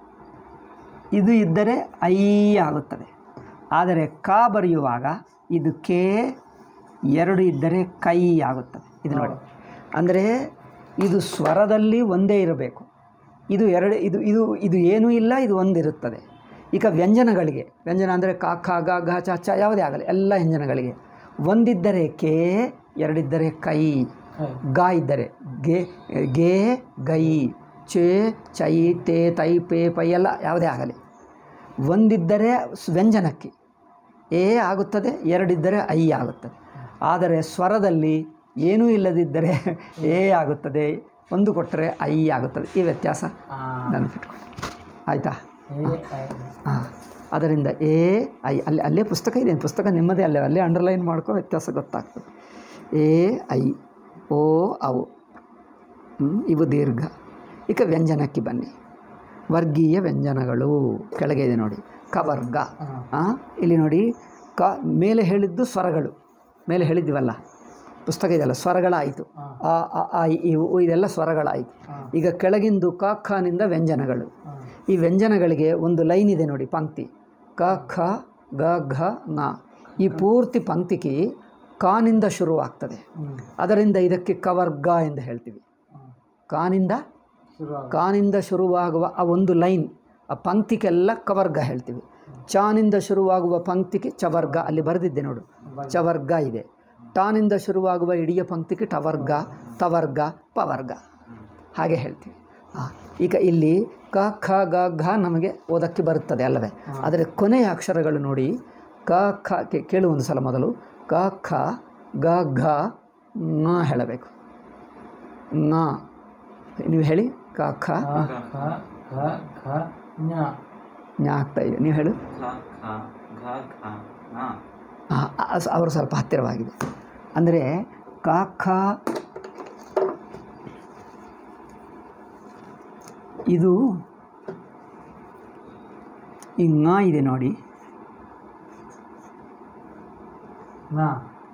ಇದು ಇದ್ದರೆ ಐ ಆಗುತ್ತದೆ ಆದರೆ ಕ ಬರೆಯುವಾಗ ಇದು ಕೆ ಎರಡು ಇದ್ದರೆ ಕೈ ಆಗುತ್ತದೆ ಇದು ನೋಡಿ ಅಂದರೆ ಇದು ಸ್ವರದಲ್ಲಿ ಒಂದೇ ಇರಬೇಕು ಇದು ಎರಡು ಇದು ಇದು ಇದು ಏನೂ ಇಲ್ಲ ಇದು ಒಂದಿರುತ್ತದೆ ಈಗ ವ್ಯಂಜನಗಳಿಗೆ ವ್ಯಂಜನ ಅಂದರೆ ಕ ಖ ಗ ಘ ಚ ಚ ಯಾವುದೇ ಆಗಲಿ ಎಲ್ಲ ವ್ಯಂಜನಗಳಿಗೆ ಒಂದಿದ್ದರೆ ಕೆ ಎರಡಿದ್ದರೆ ಕೈ ಕೈ ಗ ಇದ್ದರೆ ಗೆ ಗೆ ಗೈ ಚೇ ಚೈ ತೇ ತೈ ಪೇ ಪೈ ಎಲ್ಲ ಯಾವುದೇ ಆಗಲಿ ಒಂದಿದ್ದರೆ ಸ್- ವ್ಯಂಜನಕ್ಕೆ ಎ ಆಗುತ್ತದೆ ಎರಡಿದ್ದರೆ ಐ ಆಗುತ್ತದೆ ಆದರೆ ಸ್ವರದಲ್ಲಿ ಏನೂ ಇಲ್ಲದಿದ್ದರೆ ಎ ಆಗುತ್ತದೆ ಒಂದು ಕೊಟ್ಟರೆ ಐ ಆಗುತ್ತದೆ ಈ ವ್ಯತ್ಯಾಸ ಹಾಂ ನೆನಪಿಟ್ಕೊಳ್ಳಿ ಆಯಿತಾ ಎ ಐ ಹಾಂ ಅದರಿಂದ ಎ ಐ ಅಲ್ಲಿ ಅಲ್ಲೇ ಪುಸ್ತಕ ಇದೆ ಪುಸ್ತಕ ನಿಮ್ಮದೇ ಅಲ್ಲೇ ಅಲ್ಲೇ ಅಂಡರ್ಲೈನ್ ಮಾಡ್ಕೋ ವ್ಯತ್ಯಾಸ ಗೊತ್ತಾಗ್ತದೆ ಎ ಐ ಓ ಅವು ಹ್ಮ್, ಇವು ದೀರ್ಘ ಈಗ ವ್ಯಂಜನಕ್ಕೆ ಬನ್ನಿ ವರ್ಗೀಯ ವ್ಯಂಜನಗಳು ಕೆಳಗೆ ಇದೆ ನೋಡಿ ಕವರ್ಗ ಹಾಂ ಆ, ಇಲ್ಲಿ ನೋಡಿ ಕ ಮೇಲೆ ಹೇಳಿದ್ದು ಸ್ವರಗಳು ಮೇಲೆ ಹೇಳಿದ್ವಲ್ಲ ಪುಸ್ತಕ ಇದೆಲ್ಲ ಸ್ವರಗಳಾಯಿತು ಹಾಂ ಆ ಆ, ಆ, ಇ, ಈ, ಉ ಇದೆಲ್ಲ ಸ್ವರಗಳಾಯಿತು ಹಾಂ ಈಗ ಕೆಳಗಿಂದು ಕ ಖನಿಂದ ವ್ಯಂಜನಗಳು ಹಾಂ ಈ ವ್ಯಂಜನಗಳಿಗೆ ಒಂದು ಲೈನ್ ಇದೆ ನೋಡಿ ಪಂಕ್ತಿ ಕ ಖ ಗ ಘ ನ ಈ ಪೂರ್ತಿ ಪಂಕ್ತಿಗೆ ಕಾನಿಂದ ಶುರುವಾಗ್ತದೆ ಹ್ಞೂ ಅದರಿಂದ ಇದಕ್ಕೆ ಕವರ್ಗ ಎಂದು ಹೇಳ್ತೀವಿ ಹಾಂ ಕಾನಿಂದ ಶುರು ಆಗ ಕಾನಿಂದ ಶುರುವಾಗುವ ಆ ಒಂದು ಲೈನ್ ಆ ಪಂಕ್ತಿಗೆಲ್ಲ ಕವರ್ಗ ಹೇಳ್ತೀವಿ ಚಾನಿಂದ ಶುರುವಾಗುವ ಪಂಕ್ತಿಗೆ ಚವರ್ಗ ಅಲ್ಲಿ ಬರೆದಿದ್ದೆ ನೋಡು ಚವರ್ಗ ಇದೆ ಟಾನಿಂದ ಶುರುವಾಗುವ ಇಡೀ ಪಂಕ್ತಿಗೆ ಟವರ್ಗ ತವರ್ಗ ಪವರ್ಗ ಹಾಗೆ ಹೇಳ್ತೀವಿ ಆ, ಈಗ ಇಲ್ಲಿ ಕ ಖ ಗ ಘ ನಮಗೆ ಓದಕ್ಕೆ ಬರುತ್ತದೆ ಅಲ್ಲವೇ ಆದರೆ ಕೊನೆಯ ಅಕ್ಷರಗಳು ನೋಡಿ ಕ ಖ ಕೇ- ಕೇಳು ಒಂದು ಸಲ ಮೊದಲು ಕ ಖ ಗ ಘ ङ ಹೇಳಬೇಕು ङ ನೀವು ಹೇಳಿ ಕ ಖ ಕ ಖ ಗ ಘ ಞ ಞ ಆಗ್ತಾ ಇದೆ ನೀವು ಹೇಳು ಖ ಖ ಘ ಘ ನ ಆ, ಆ, ಸ- ಅವರು ಸ್ವಲ್ಪ ಹತ್ತಿರವಾಗಿದೆ ಅಂದರೆ ಕ ಖ ಇದು ಈ ङ ಇದೆ ನೋಡಿ ನ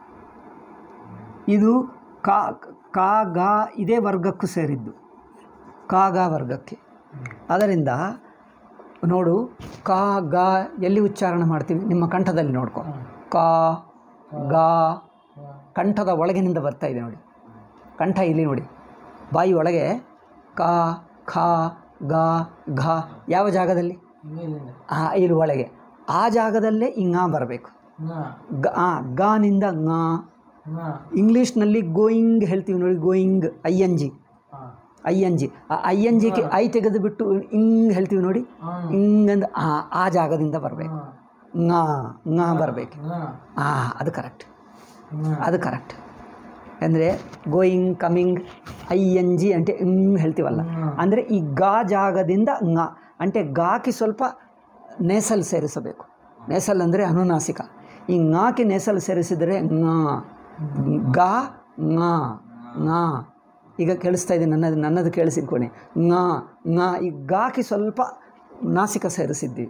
ಇದು ಕ ಕ ಗ ಇದೇ ವರ್ಗಕ್ಕೂ ಸೇರಿದ್ದು ಕ ಗ ವರ್ಗಕ್ಕೆ ಅದರಿಂದ ನೋಡು ಕ ಗ ಎಲ್ಲಿ ಉಚ್ಚಾರಣೆ ಮಾಡ್ತೀವಿ ನಿಮ್ಮ ಕಂಠದಲ್ಲಿ ನೋಡ್ಕೊ ಕ ಗ ಕಂಠದ ಒಳಗಿನಿಂದ ಬರ್ತಾ ಇದೆ ನೋಡಿ ಕಂಠ ಇಲ್ಲಿ ನೋಡಿ ಬಾಯಿ ಒಳಗೆ ಕ ಖ ಗ ಘ ಯಾವ ಜಾಗದಲ್ಲಿ ಮೇಲಿಂದ ಆ ಇಲ್ಲಿ ಒಳಗೆ ಆ ಜಾಗದಲ್ಲೇ ಈ ङ ಬರಬೇಕು ನ ಗ ಆ ಗಾನಿಂದ ङ ನ ಇಂಗ್ಲೀಷ್ನಲ್ಲಿ ಗೋಯಿಂಗ್ ಹೇಳ್ತೀವಿ ನೋಡಿ ಗೋಯಿಂಗ್ ಐ ಎನ್ ಜಿ ಹಾಂ ಐ ಎನ್ ಜಿ ಆ ಐ ಎನ್ ಜಿಗೆ ಐ ತೆಗೆದು ಬಿಟ್ಟು ಇಂಗ್ ಹೇಳ್ತೀವಿ ನೋಡಿ ಹಾಂ ಇಂಗ್ ಅಂದ ಆ ಆ ಜಾಗದಿಂದ ಬರಬೇಕು ङ ङ ಬರಬೇಕು ನ ಆ ಅದು ಕರೆಕ್ಟ್ ನ ಅದು ಕರೆಕ್ಟ್ ಅಂದರೆ going coming I N G అంటే ಇಂಗ್ ಹೇಳ್ತೀವಲ್ಲ ಹ್ಮ್. ಅಂದರೆ ಈ ಗಾ ಜಾಗದಿಂದ ङ అంటే ಗಾಕಿ ಸ್ವಲ್ಪ ನೇಸಲ್ ಸೇರಿಸಬೇಕು ನೇಸಲ್ ಅಂದರೆ ಅನುನಾಸಿಕ ಈ ঙಾಕಿ ನೇಸಲ್ ಸೇರಿಸಿದರೆ ङ ಗಾ ङ ङ ಈಗ ಕೇಳಿಸ್ತಾ ಇದೆ ನನ್ನದು ನನ್ನದು ಕೇಳಿಸಿಕೊಳ್ಳಿ ङ ङ ಈ ಗಾಕಿ ಸ್ವಲ್ಪ ನಾಸಿಕ ಸೇರಿಸಿದ್ವಿ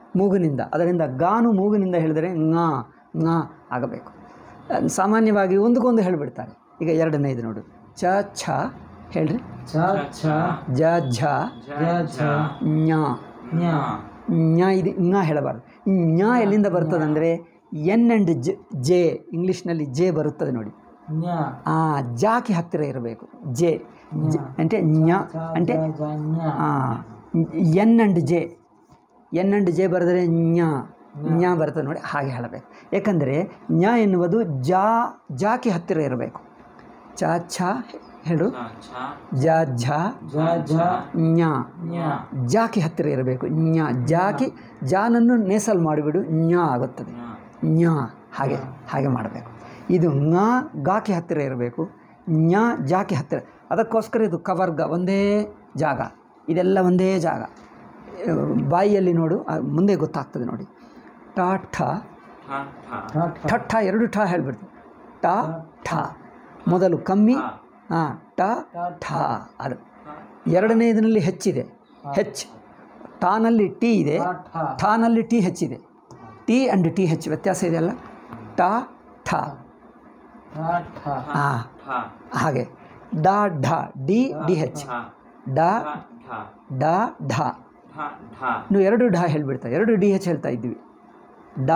ಮೂಗಿನಿಂದ ಅದರಿಂದ ಗಾನು ಮೂಗಿನಿಂದ ಹೇಳಿದರೆ ಂಗಾ ಂಗಾ ಆಗಬೇಕು ಅಹ್, ಸಾಮಾನ್ಯವಾಗಿ ಒಂದಕ್ಕೊಂದು ಹೇಳಿಬಿಡ್ತಾರೆ ಈಗ ಎರಡನೇದು ನೋಡು ಚ ಛ ಹೇಳ್ರಿ ಚ ಛ ಜ ಝ ಜ ಝ ಞ ಞ ಞ ಇದು ಞ ಹೇಳಬಾರ್ದು ಈ ಞ ಎಲ್ಲಿಂದ ಬರ್ತದಂದರೆ ಎನ್ ಆ್ಯಂಡ್ ಜ ಜೆ ಇಂಗ್ಲೀಷ್ನಲ್ಲಿ ಜೆ ಬರುತ್ತದೆ ನೋಡಿ ಞ ಆ ಜಾಕಿ ಹತ್ತಿರ ಇರಬೇಕು ಜೆ ಜ- అంటే ಞ ಚ అంటే ಜ ಜ ಞ N and J N and J ಬರೆದರೆ ಞ ಞ ಬರ್ತದೆ ನೋಡಿ ಹಾಗೆ ಹೇಳಬೇಕು ಯಾಕಂದರೆ ಞ ಎನ್ನುವುದು ಜಾ ಜಾಕಿ ಹತ್ತಿರ ಇರಬೇಕು ಚ ಛ ಹೇಳು ಛ ಛ ಜ ಝ ಜ ಝ ಞ ಞ ಜಾಕಿ ಹತ್ತಿರ ಇರಬೇಕು ಞ ಜಾಕಿ ಜಾನನ್ನು ನೇಸಲ್ ಮಾಡಿಬಿಡು ಞ ಆಗುತ್ತದೆ ಞ ಞ ಹಾಗೆ ಹಾಗೆ ಮಾಡಬೇಕು ಇದು ಞ ಗಾಕಿ ಹತ್ತಿರ ಇರಬೇಕು ಞ ಜಾಕಿ ಹತ್ತಿರ ಅದಕ್ಕೋಸ್ಕರ ಇದು ಕವರ್ಗ ಒಂದೇ ಜಾಗ ಇದೆಲ್ಲ ಒಂದೇ ಜಾಗ ಆ, ಬಾಯಿಯಲ್ಲಿ ನೋಡು ಆ, ಮುಂದೆ ಗೊತ್ತಾಗ್ತದೆ ನೋಡಿ ಟ ಠ ಠ ಠ ಠ ಠ ಠ ಠ ಎರಡು ಠ ಹೇಳ್ಬಿಡ್ತೀವಿ ಟ ಠ ಮೊದಲು ಕಮ್ಮಿ ಹಾಂ ಟ ಠ ಅದು ಎರಡನೇದರಲ್ಲಿ ಹೆಚ್ಚಿದೆ ಹೆಚ್ ಟಾನಲ್ಲಿ ಟಿ ಇದೆ ಠ ಠ ಠಾನಲ್ಲಿ ಟಿ ಹೆಚ್ಚಿದೆ ಟಿ ಆ್ಯಂಡ್ ಟಿ ಹೆಚ್ ವ್ಯತ್ಯಾಸ ಇದೆಯಲ್ಲ ಟ ಠ ಠ ಠ ಹಾಂ ಠ ಹಾಗೆ ಡ ಢ ಡಿ ಡಿ ಹೆಚ್ ಠ ಡ ಠ ಡ ಢ ಠ ಠ ನೀವು ಎರಡು ಢ ಹೇಳ್ಬಿಡ್ತಾ ಎರಡು ಡಿ ಹೆಚ್ ಹೇಳ್ತಾ ಇದ್ವಿ ಡ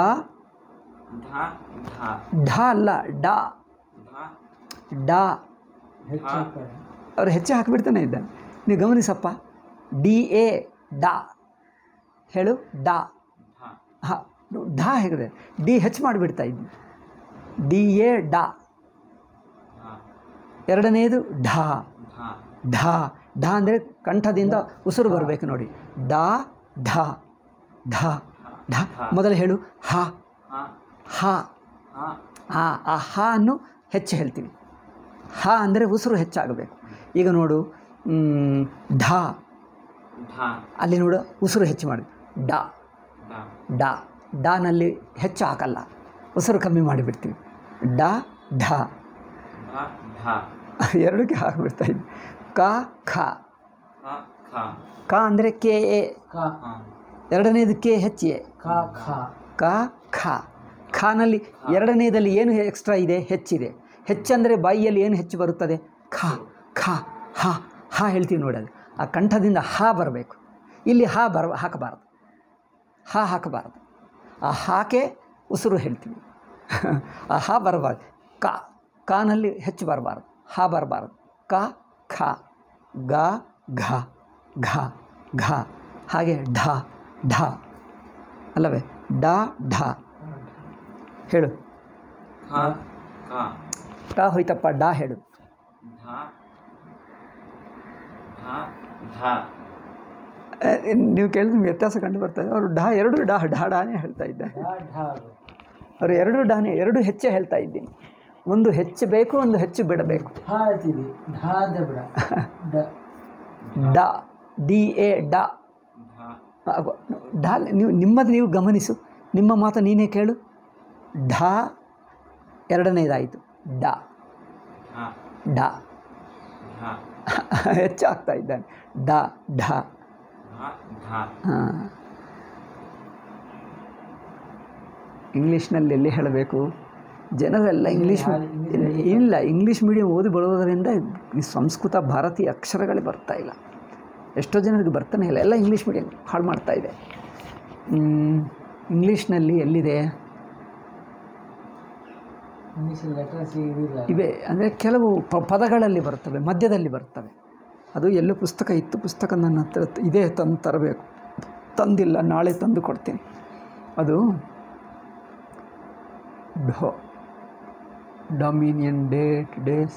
ಢ ಢ ಢ ಅಲ್ಲ ಡ ಢ ಡ ಹೆಚ್ಚು ಹಾಕ್ತಾರೆ. ಅವ್ರು ಹೆಚ್ಚು ಹಾಕಿಬಿಡ್ತಾನೆ ಇದ್ದಾನೆ ನೀವು ಗಮನಿಸಪ್ಪ ಡಿ ಎ ಡ ಹೇಳು ಡ ಢ ಹಾಂ ಢ ಹೇಗಿದೆ ಡಿ ಹೆಚ್ ಮಾಡಿಬಿಡ್ತಾ ಇದ್ವಿ ಡಿ ಎ ಡ ಢ ಎರಡನೇದು ಢ ಢ ಢ ಢ ಅಂದರೆ ಕಂಠದಿಂದ ಉಸಿರು ಬರಬೇಕು ನೋಡಿ ಡ ಢ ಢ ಢ ಮೊದಲು ಹೇಳು ಹ ಹ ಹ ಹ ಆ ಆ ಹ ಅನ್ನು ಹೆಚ್ಚು ಹೇಳ್ತೀವಿ ಹ ಅಂದರೆ ಉಸಿರು ಹೆಚ್ಚಾಗಬೇಕು ಈಗ ನೋಡು ಮ್, ಢ ಢ ಅಲ್ಲಿ ನೋಡು ಉಸಿರು ಹೆಚ್ಚು ಮಾಡಿ ಡ ಢ ಡ ಡಾನಲ್ಲಿ ಹೆಚ್ಚು ಹಾಕಲ್ಲ ಉಸಿರು ಕಮ್ಮಿ ಮಾಡಿಬಿಡ್ತೀವಿ ಡ ಢ ಢ ಢ ಎರಡಕ್ಕೆ ಹಾಕಿಬಿಡ್ತಾ ಇದ್ವಿ ಕ ಖ ಹ ಖ ಕ ಅಂದರೆ ಕೆ ಎ ಕ ಹ ಎರಡನೇದು ಕೆ ಹೆಚ್ ಎ ಕ ಖ ಕ ಖ ಖಾನಲ್ಲಿ ಎರಡನೇದಲ್ಲಿ ಏನು ಎಕ್ಸ್ಟ್ರಾ ಇದೆ ಹೆಚ್ಚಿದೆ ಹೆಚ್ಚಂದರೆ ಬಾಯಿಯಲ್ಲಿ ಏನು ಹೆಚ್ಚು ಬರುತ್ತದೆ ಖ ಖ ಹ ಹ ಹೇಳ್ತೀವಿ ನೋಡಿ ಅದು ಆ ಕಂಠದಿಂದ ಹ ಬರಬೇಕು ಇಲ್ಲಿ ಹ ಬರ ಹಾಕಬಾರ್ದು ಹ ಹಾಕಬಾರ್ದು ಆ ಹಾಕೆ ಉಸಿರು ಹೇಳ್ತೀವಿ ಆ ಹ ಬರಬಾರ್ದು ಕ ಕಾನಲ್ಲಿ ಹೆಚ್ಚು ಬರಬಾರ್ದು ಹ ಬರಬಾರ್ದು ಕ ಖ ಗ ಘ ಘ ಘ ಹಾಗೆ ಢ ಢ ಅಲ್ಲವೇ ಡ ಢ ಹೇಳು ಖ ಕ ಟ ಹೋಯ್ತಪ್ಪ ಡಾ ಹೇಳು ಢ ಢ ಢ ಆ, ನೀವು ಕೇಳಿದ್ರೆ ವ್ಯತ್ಯಾಸ ಕಂಡು ಬರ್ತದೆ ಅವರು ಡಾ ಎರಡು ಡಾ ಡಾ ಡಾನೇ ಹೇಳ್ತಾ ಇದ್ದಾರೆ ಢ ಢ ಅದು. ಅವರು ಎರಡು ಡಾನೆ ಎರಡು ಹೆಚ್ಚೆ ಹೇಳ್ತಾ ಇದ್ದೀನಿ ಒಂದು ಹೆಚ್ಚು ಬೇಕು ಒಂದು ಹೆಚ್ಚು ಬಿಡಬೇಕು ಢ ಹೇಳ್ತೀವಿ ಢ ಅಂತ ಬಿಡ ಡ ಡಾ ಡಿ ಎ ಡಾ ಢ ಆಗು- ಡಾ ನೀವು ನಿಮ್ಮದು ನೀವು ಗಮನಿಸು ನಿಮ್ಮ ಮಾತು ನೀನೇ ಕೇಳು ಢಾ ಎರಡನೇದಾಯಿತು ಡಾ ಢ ಡಾ ಢ ಹೆಚ್ಚಾಗ್ತಾ ಇದ್ದಾನೆ ಡಾ ಢಾ ಢ ಢ ಹಾಂ ಇಂಗ್ಲೀಷ್ನಲ್ಲಿ ಎಲ್ಲಿ ಹೇಳಬೇಕು ಜನರೆಲ್ಲ ಇಂಗ್ಲೀಷ್ ಇಲ್ಲ ಇಂಗ್ಲೀಷ್ ಮೀಡಿಯಂ ಓದಿ ಬರೋದರಿಂದ ಈ ಸಂಸ್ಕೃತ ಭಾರತೀಯ ಅಕ್ಷರಗಳೇ ಬರ್ತಾ ಇಲ್ಲ ಎಷ್ಟೋ ಜನರಿಗೆ ಬರ್ತಾನೆ ಇಲ್ಲ ಎಲ್ಲ ಇಂಗ್ಲೀಷ್ ಮೀಡಿಯಂ ಹಾಳು ಮಾಡ್ತಾ ಇದೆ ಹ್ಮ್, ಇಂಗ್ಲೀಷ್ನಲ್ಲಿ ಎಲ್ಲಿದೆ ಇಂಗ್ಲೀಷ್ ಲೆಟರ್ಸ್ ಇದಿಲ್ಲ ಇವೆ ಅಂದರೆ ಕೆಲವು ಪ ಪದಗಳಲ್ಲಿ ಬರ್ತವೆ ಮಧ್ಯದಲ್ಲಿ ಬರ್ತವೆ ಅದು ಎಲ್ಲೂ ಪುಸ್ತಕ ಇತ್ತು ಪುಸ್ತಕ ನನ್ನ ಹತ್ರ ಇದೇ ತಂದು ತರಬೇಕು ತಂದಿಲ್ಲ ನಾಳೆ ತಂದು ಕೊಡ್ತೀನಿ ಅದು ಢೋ ಡೊಮಿನಿಯನ್ ಡೇಟ್ ಡೇಸ್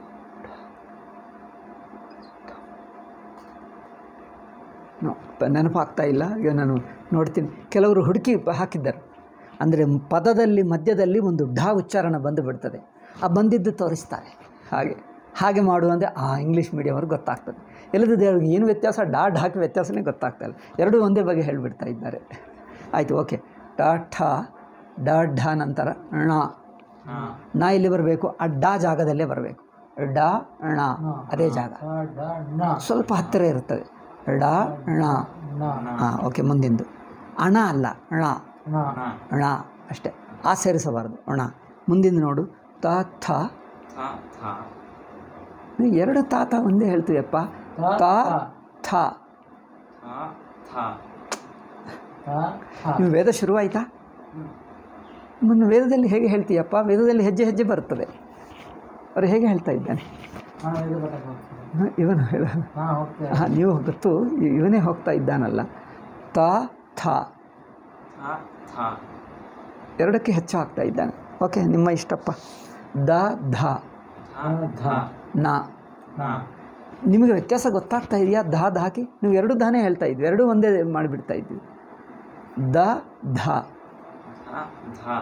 ನೋ ನೆನಪಾಗ್ತಾ ಇಲ್ಲ ಈಗ ನಾನು ನೋಡ್ತೀನಿ ಕೆಲವರು ಹುಡುಕಿ ಹಾಕಿದ್ದಾರೆ ಅಂದರೆ ಪದದಲ್ಲಿ ಮಧ್ಯದಲ್ಲಿ ಒಂದು ಢ ಉಚ್ಚಾರಣ ಬಂದು ಬಿಡ್ತದೆ ಆ ಬಂದಿದ್ದು ತೋರಿಸ್ತಾರೆ ಹಾಗೆ ಹಾಗೆ ಮಾಡು ಅಂದರೆ ಆ ಇಂಗ್ಲೀಷ್ ಮೀಡಿಯಮ್ವ್ರಿಗೆ ಗೊತ್ತಾಗ್ತದೆ ಎಲ್ಲದಿದೆ ಅವ್ರಿಗೆ ಏನು ವ್ಯತ್ಯಾಸ ಡಾ ಢಾಕ್ ವ್ಯತ್ಯಾಸನೇ ಗೊತ್ತಾಗ್ತಾ ಇಲ್ಲ ಎರಡೂ ಒಂದೇ ಬಗ್ಗೆ ಹೇಳಿಬಿಡ್ತಾ ಇದ್ದಾರೆ ಆಯಿತು ಓಕೆ ಟ ಠ ಡ ಢ ನಂತರ ಣ ಹ ನಾ ಇಲ್ಲಿ ಬರಬೇಕು ಆ ಡಾ ಜಾಗದಲ್ಲೇ ಬರಬೇಕು ಡ ಣ ಅದೇ ಜಾಗ ಢ ಢ ಣ ಸ್ವಲ್ಪ ಹತ್ತಿರ ಇರ್ತದೆ ಡ ಣ ಣ ಹಾಂ ಓಕೆ ಮುಂದಿಂದು ಅಣ ಅಲ್ಲ ಣ ನ ಣ ಣ ಅಷ್ಟೇ ಆ ಸೇರಿಸಬಾರ್ದು ಅಣ ಮುಂದಿನ ನೋಡು ತ ಥ ಥ ಥ ನೀವು ಎರಡು ತಾತ ಒಂದೇ ಹೇಳ್ತೀವಪ್ಪ ತ ತ ಥ ಥ ಥ ಥ ತ ಥ ನೀವು ವೇದ ಶುರುವಾಯಿತಾ ನಿಮ್ಮನ್ನು ವೇದದಲ್ಲಿ ಹೇಗೆ ಹೇಳ್ತೀಯಪ್ಪ ವೇದದಲ್ಲಿ ಹೆಜ್ಜೆ ಹೆಜ್ಜೆ ಬರ್ತದೆ ಅವರು ಹೇಗೆ ಹೇಳ್ತಾ ಇದ್ದಾನೆ ಹಾ ಇದು ಬಟ್ಟಕ್ಕೆ ಹೋಗ್ತದೆ ಹ, ಇವನು ಹಾ ಹೋಗ್ತೇವೆ ಹಾಂ ನೀವು ಗೊತ್ತು ಇ- ಇವನೇ ಹೋಗ್ತಾ ಇದ್ದಾನಲ್ಲ ತ ಥ ಥ ಥ ಎರಡಕ್ಕೆ ಹೆಚ್ಚು ಆಗ್ತಾ ಇದ್ದಾನೆ ಓಕೆ ನಿಮ್ಮ ಇಷ್ಟಪ್ಪ ದ ಧ ಥ ಧ ನ ನ ನಿಮಗೆ ವ್ಯತ್ಯಾಸ ಗೊತ್ತಾಗ್ತಾ ಇದೆಯಾ ಧ ಧಾಕಿ ನೀವು ಎರಡು ಧಾನೇ ಹೇಳ್ತಾ ಇದ್ವಿ ಎರಡೂ ಒಂದೇ ಮಾಡಿಬಿಡ್ತಾ ಇದ್ವಿ ದ ಧ ಥ ಧ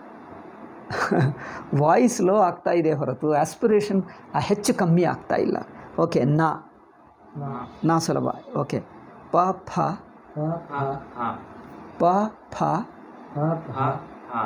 ವಾಯ್ಸ್ ಲೋ ಆಗ್ತಾ ಇದೆ ಹೊರತು ಆಸ್ಪಿರೇಷನ್ ಹೆಚ್ಚು ಕಮ್ಮಿ ಆಗ್ತಾ ಇಲ್ಲ ಓಕೆ ನ ನ ನಾ ಸುಲಭ ಓಕೆ ಪ ಫ ಪ ಹ ಪ ಹ ಪ ಫ ಪ ಹ ಹ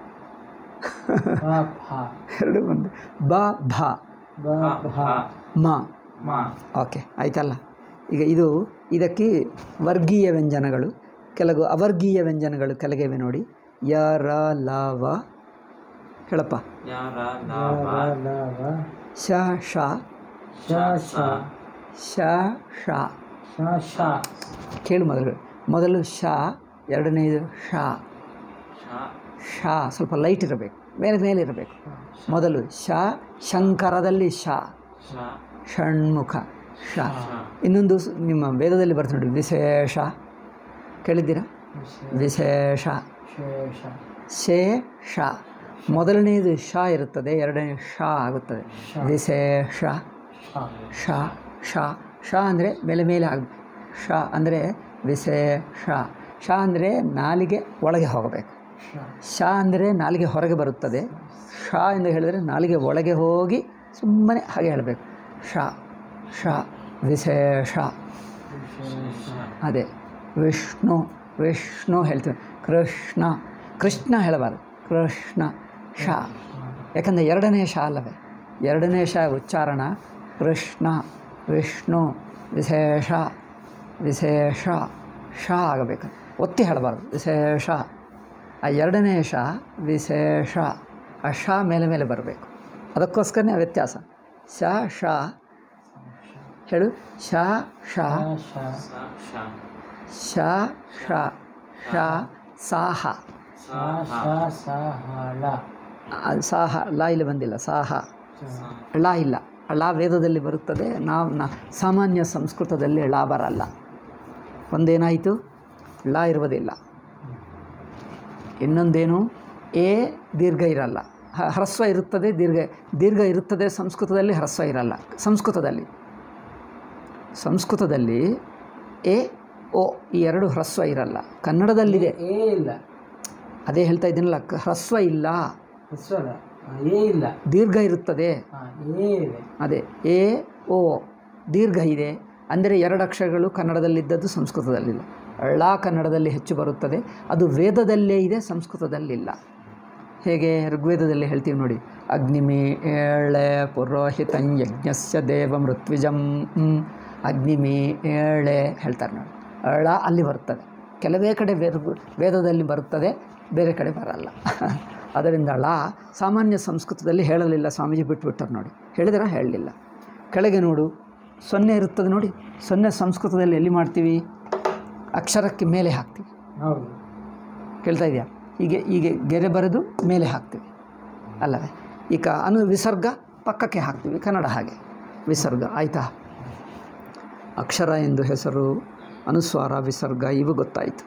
ಪ ಪ ಎರಡು ಒಂದು ಬ ಭ ಬ ಹ ಭ ಹ ಮ ಮ ಓಕೆ ಆಯ್ತಲ್ಲ ಈಗ ಇದು ಇದಕ್ಕೆ ವರ್ಗೀಯ ವ್ಯಂಜನಗಳು ಕೆಲವು ಅವರ್ಗೀಯ ವ್ಯಂಜನಗಳು ಕೆಳಗಿವೆ ನೋಡಿ ಯ ರ ಲ ವ ಹೇಳಪ್ಪ ಯ ರ ಲ ಲ ವ ಲ ವ ಶ ಶ ಶ ಶ ಶ ಶ ಶ ಶ ಕೇಳು ಮೊದಲು ಮೊದಲು ಶ ಎರಡನೇದು ಶ ಶ ಶ ಸ್ವಲ್ಪ ಲೈಟ್ ಇರಬೇಕು ಮೇಲೆ ಮೇಲೆ ಇರಬೇಕು ಮೊದಲು ಶ ಶಂಕರದಲ್ಲಿ ಶ ಶ ಷಣ್ಮುಖ ಶ ಶ ಇನ್ನೊಂದು ಸ್- ನಿಮ್ಮ ವೇದದಲ್ಲಿ ಬರ್ತದೆ ನೋಡಿ ವಿಶೇಷ ಕೇಳಿದ್ದೀರಾ ವಿಶೇಷ ಶೇಷ ಶೇಷ ಮೊದಲನೆಯದು ಶ ಇರುತ್ತದೆ ಎರಡನೇ ಶ ಆಗುತ್ತದೆ ವಿಶೇಷ ಶ ಶ ಶ ಶ ಅಂದರೆ ಮೇಲೆ ಮೇಲೆ ಆಗ ಶ ಅಂದರೆ ವಿಶೇಷ ಶ ಅಂದರೆ ನಾಲಿಗೆ ಒಳಗೆ ಹೋಗಬೇಕು ಶ ಶ ಅಂದರೆ ನಾಲಿಗೆ ಹೊರಗೆ ಬರುತ್ತದೆ ಶ ಎಂದು ಹೇಳಿದರೆ ನಾಲಿಗೆ ಒಳಗೆ ಹೋಗಿ ಸುಮ್ಮನೆ ಹಾಗೆ ಹೇಳಬೇಕು ಶ ಶ ವಿಶೇಷ ವಿಶೇಷ ಅದೇ ವಿಷ್ಣು ವಿಷ್ಣು ಹೇಳ್ತೀವಿ ಕೃಷ್ಣ ಕೃಷ್ಣ ಹೇಳಬಾರ್ದು ಕೃಷ್ಣ ಶ ಯಾಕಂದರೆ ಎರಡನೇ ಶ ಅಲ್ಲವೇ ಎರಡನೇ ಶ ಉಚ್ಚಾರಣ ಕೃಷ್ಣ ವಿಷ್ಣು ವಿಶೇಷ ವಿಶೇಷ ಶ ಆಗಬೇಕು ಒತ್ತಿ ಹೇಳಬಾರ್ದು ವಿಶೇಷ ಆ ಎರಡನೇ ಶ ವಿಶೇಷ ಆ ಶ ಮೇಲೆ ಮೇಲೆ ಬರಬೇಕು ಅದಕ್ಕೋಸ್ಕರನೇ ಆ ವ್ಯತ್ಯಾಸ ಶ ಶ ಹೇಳು ಶ ಶ ಶ ಶ ಸ ಶ ಶ ಶ ಶ ಸಾಹ ಸ ಶ ಹ ಶ ಸ ಹ ಳ ಆ, ಸಾಹ ಲ ಇಲ್ಲಿ ಬಂದಿಲ್ಲ ಸಾಹ ಸ ಳ ಇಲ್ಲ ಳ ವೇದದಲ್ಲಿ ಬರುತ್ತದೆ ನಾವು ನಾ ಸಾಮಾನ್ಯ ಸಂಸ್ಕೃತದಲ್ಲಿ ಳ ಬರಲ್ಲ ಒಂದೇನಾಯಿತು ಳ ಇರುವುದಿಲ್ಲ ಇನ್ನೊಂದೇನು ಎ ದೀರ್ಘ ಇರಲ್ಲ ಹ- ಹ್ರಸ್ವ ಇರುತ್ತದೆ ದೀರ್ಘ ದೀರ್ಘ ಇರುತ್ತದೆ ಸಂಸ್ಕೃತದಲ್ಲಿ ಹ್ರಸ್ವ ಇರಲ್ಲ ಸಂಸ್ಕೃತದಲ್ಲಿ ಸಂಸ್ಕೃತದಲ್ಲಿ ಎ ಓ ಈ ಎರಡು ಹ್ರಸ್ವ ಇರಲ್ಲ ಕನ್ನಡದಲ್ಲಿದೆ ಎ ಇಲ್ಲ ಅದೇ ಹೇಳ್ತಾ ಇದ್ದೀನಲ್ಲ ಕ- ಹ್ರಸ್ವ ಇಲ್ಲ ಹೆಸರ ಎ ಇಲ್ಲ ದೀರ್ಘ ಇರುತ್ತದೆ ಹಾ ಎ ಇದೆ ಅದೇ ಎ ಓ ದೀರ್ಘ ಇದೆ ಅಂದರೆ ಎರಡು ಅಕ್ಷರಗಳು ಕನ್ನಡದಲ್ಲಿದ್ದದ್ದು ಸಂಸ್ಕೃತದಲ್ಲಿಲ್ಲ ಳ ಕನ್ನಡದಲ್ಲಿ ಹೆಚ್ಚು ಬರುತ್ತದೆ ಅದು ವೇದದಲ್ಲೇ ಇದೆ ಸಂಸ್ಕೃತದಲ್ಲಿಲ್ಲ ಹೇಗೆ ಋಗ್ವೇದದಲ್ಲಿ ಹೇಳ್ತೀವಿ ನೋಡಿ ಅಗ್ನಿಮಿ ಏಳೆ ಪುರೋಹಿತಂ ಯಜ್ಞಸ್ಯ ದೇವ ಮೃತ್ವಿಜಂ ಹ್ಮ್. ಅಗ್ನಿಮಿ ಏಳೆ ಹೇಳ್ತಾರೆ ನೋಡಿ ಳ ಅಲ್ಲಿ ಬರ್ತದೆ ಕೆಲವೇ ಕಡೆ ವೇದ ವೇದದಲ್ಲಿ ಬರುತ್ತದೆ ಬೇರೆ ಕಡೆ ಬರಲ್ಲ ಅದರಿಂದ ಳ ಸಾಮಾನ್ಯ ಸಂಸ್ಕೃತದಲ್ಲಿ ಹೇಳಲಿಲ್ಲ ಸ್ವಾಮೀಜಿ ಬಿಟ್ಬಿಟ್ಟರು ನೋಡಿ ಹೇಳಿದ್ರೆ ಹೇಳಲಿಲ್ಲ ಕೆಳಗೆ ನೋಡು ಸೊನ್ನೆ ಇರುತ್ತದೆ ನೋಡಿ ಸೊನ್ನೆ ಸಂಸ್ಕೃತದಲ್ಲಿ ಎಲ್ಲಿ ಮಾಡ್ತೀವಿ ಅಕ್ಷರಕ್ಕೆ ಮೇಲೆ ಹಾಕ್ತೀವಿ ಹೌದು ಕೇಳ್ತಾ ಇದೆಯಾ ಹೀಗೆ ಹೀಗೆ ಗೆರೆ ಬರೆದು ಮೇಲೆ ಹಾಕ್ತೀವಿ ಅಲ್ಲವೇ ಈಗ ಅನು ವಿಸರ್ಗ ಪಕ್ಕಕ್ಕೆ ಹಾಕ್ತೀವಿ ಕನ್ನಡ ಹಾಗೆ ವಿಸರ್ಗ ಆಯಿತಾ ಅಕ್ಷರ ಎಂದು ಹೆಸರು ಅನುಸ್ವಾರ ವಿಸರ್ಗ ಇವು ಗೊತ್ತಾಯಿತು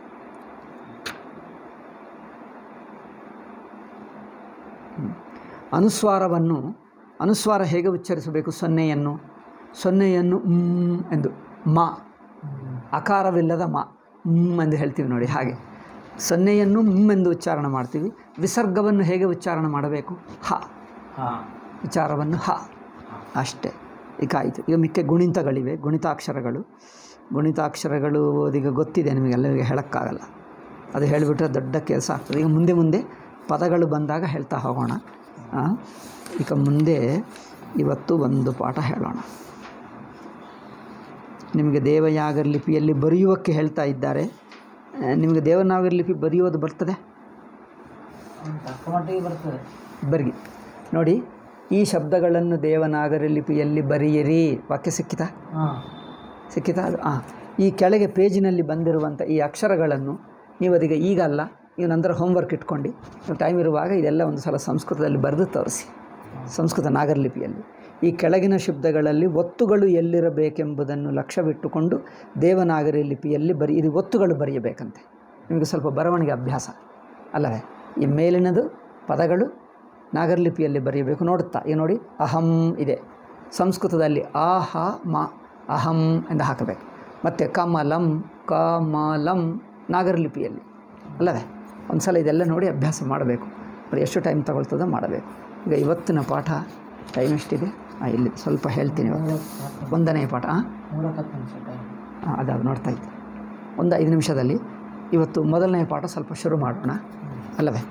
ಹ್ಮ್. ಅನುಸ್ವಾರವನ್ನು ಅನುಸ್ವಾರ ಹೇಗೆ ಉಚ್ಚರಿಸಬೇಕು ಸೊನ್ನೆಯನ್ನು ಸೊನ್ನೆಯನ್ನು ಮ್ ಎಂದು ಮ ಅಕಾರವಿಲ್ಲದ ಮ ಮ್ ಎಂದು ಹೇಳ್ತೀವಿ ನೋಡಿ ಹಾಗೆ ಸೊನ್ನೆಯನ್ನು ಮ್ ಎಂದು ಉಚ್ಚಾರ ಮಾಡ್ತೀವಿ ವಿಸರ್ಗವನ್ನು ಹೇಗೆ ಉಚ್ಚಾರ ಮಾಡಬೇಕು ಹ ಹಾ ವಿಚಾರವನ್ನು ಹ ಅಷ್ಟೇ ಈಗ ಆಯಿತು ಈಗ ಮಿಕ್ಕ ಗುಣಿತಗಳಿವೆ ಗುಣಿತಾಕ್ಷರಗಳು ಗುಣಿತಾಕ್ಷರಗಳು ಈಗ ಗೊತ್ತಿದೆ ನಿಮಗೆಲ್ಲರಿಗೆ ಹೇಳೋಕ್ಕಾಗಲ್ಲ ಅದು ಹೇಳಿಬಿಟ್ರೆ ದೊಡ್ಡ ಕೆಲಸ ಆಗ್ತದೆ ಈಗ ಮುಂದೆ ಮುಂದೆ ಪದಗಳು ಬಂದಾಗ ಹೇಳ್ತಾ ಹೋಗೋಣ ಆ? ಈಗ ಮುಂದೆ ಇವತ್ತು ಒಂದು ಪಾಠ ಹೇಳೋಣ ನಿಮಗೆ ದೇವಯಾಗರ ಲಿಪಿಯಲ್ಲಿ ಬರೆಯುವಕ್ಕೆ ಹೇಳ್ತಾ ಇದ್ದಾರೆ ಆ, ನಿಮಗೆ ದೇವನಾಗರಿ ಲಿಪಿ ಬರೆಯೋದು ಬರ್ತದೆ ಒಂದು ತಕ್ಕ ಮಟ್ಟಿಗೆ ಬರ್ತದೆ ಬರಿ ನೋಡಿ ಈ ಶಬ್ದಗಳನ್ನು ದೇವನಾಗರಿ ಲಿಪಿಯಲ್ಲಿ ಬರೆಯಿರಿ ವಾಕ್ಯ ಸಿಕ್ಕಿತಾ ಹಾಂ ಸಿಕ್ಕಿತಾ ಅದು ಹಾಂ ಈ ಕೆಳಗೆ ಪೇಜಿನಲ್ಲಿ ಬಂದಿರುವಂಥ ಈ ಅಕ್ಷರಗಳನ್ನು ನೀವು ಅದೀಗ ಈಗ ಅಲ್ಲ ನೀವು ನಂತರ ಹೋಮ್ವರ್ಕ್ ಇಟ್ಕೊಂಡು ನೀವು ಟೈಮ್ ಇರುವಾಗ ಇದೆಲ್ಲ ಒಂದು ಸಲ ಸಂಸ್ಕೃತದಲ್ಲಿ ಬರೆದು ತೋರಿಸಿ ಸಂಸ್ಕೃತ ನಾಗರಲಿಪಿಯಲ್ಲಿ ಈ ಕೆಳಗಿನ ಶಬ್ದಗಳಲ್ಲಿ ಒತ್ತುಗಳು ಎಲ್ಲಿರಬೇಕೆಂಬುದನ್ನು ಲಕ್ಷ್ಯವಿಟ್ಟುಕೊಂಡು ದೇವನಾಗರಿ ಲಿಪಿಯಲ್ಲಿ ಬರಿ ಇದು ಒತ್ತುಗಳು ಬರೆಯಬೇಕಂತೆ ನಿಮಗೆ ಸ್ವಲ್ಪ ಬರವಣಿಗೆ ಅಭ್ಯಾಸ ಅಲ್ಲವೇ ಈ ಮೇಲಿನದು ಪದಗಳು ನಾಗರಲಿಪಿಯಲ್ಲಿ ಬರೆಯಬೇಕು ನೋಡುತ್ತಾ ಈಗ ನೋಡಿ ಅಹಂ ಇದೆ ಸಂಸ್ಕೃತದಲ್ಲಿ ಆ ಹ ಮ ಅಹಂ ಎಂದು ಹಾಕಬೇಕು ಮತ್ತು ಕಮಲಂ ಕಮಲಂ ನಾಗರಲಿಪಿಯಲ್ಲಿ ಅಲ್ಲವೇ ಒಂದು ಸಲ ಇದೆಲ್ಲ ನೋಡಿ ಅಭ್ಯಾಸ ಮಾಡಬೇಕು ಅದು ಎಷ್ಟು ಟೈಮ್ ತಗೊಳ್ತದೋ ಮಾಡಬೇಕು ಈಗ ಇವತ್ತಿನ ಪಾಠ ಟೈಮ್ ಎಷ್ಟಿದೆ ಹಾಂ ಇಲ್ಲಿ ಸ್ವಲ್ಪ ಹೇಳ್ತೀನಿ ಇವಾಗ. ಒಂದನೇ ಪಾಠ ಹಾಂ ಮೂರಕ್ಕತ್ತು ನಿಮಿಷ ಟೈಮ್ ಹಾಂ ಅದಾದ ನೋಡ್ತಾ ಇದ್ದೆ ಒಂದು ಐದು ನಿಮಿಷದಲ್ಲಿ ಇವತ್ತು ಮೊದಲನೇ ಪಾಠ ಸ್ವಲ್ಪ ಶುರು ಮಾಡೋಣ ಅಲ್ಲವೇ